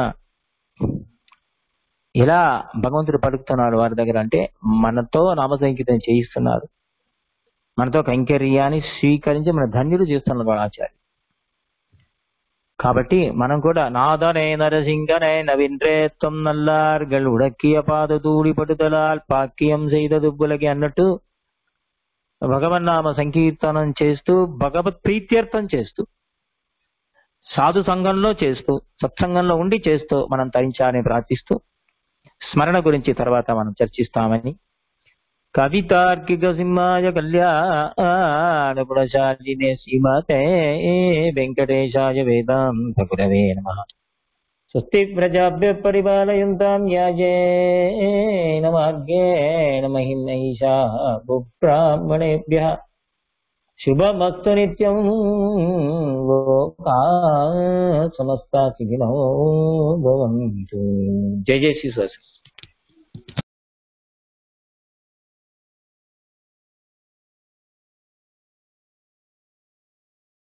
ఎలా భగవంతుడు పలుకుతున్నాడు వారి దగ్గర అంటే మనతో నామ సంకీర్తన చేయిస్తున్నారు మనతో కైంకర్యాన్ని స్వీకరించి మన ధన్యులు చేస్తున్నారు వాళ్ళ ఆచార్య కాబట్టి మనం కూడా నాదనే నరసింగనే నవీంద్రేత్వం నల్లార్గల్ ఉడక్కియ పాదతూడి పట్టుదలాల్ పాక్యం செய்ததுబ్బులకి అన్నట్టు భగవన్నామ సంకీర్తనం చేస్తూ భగవత్ ప్రీత్యర్థం చేస్తూ సాధు సంఘంలో చేస్తూ సత్సంగంలో ఉండి చేస్తూ మనం తరించాలని ప్రార్థిస్తూ స్మరణ గురించి తర్వాత మనం చర్చిస్తామని కవితార్కిక సింహాయ కళ్యాణ గుణశాలినే శ్రీమతే వెంకటేశాయ వేదాంత గురవే నమ స్వస్తి ప్రజాభ్య పరిపాలయంతాం యాజేన మార్గేణ మహిమహిషా బ్రాహ్మణేభ్య శుభమస్తు నిత్యం లోకా సమస్త సుఖినో భవంతు జయ జయ శ్రీ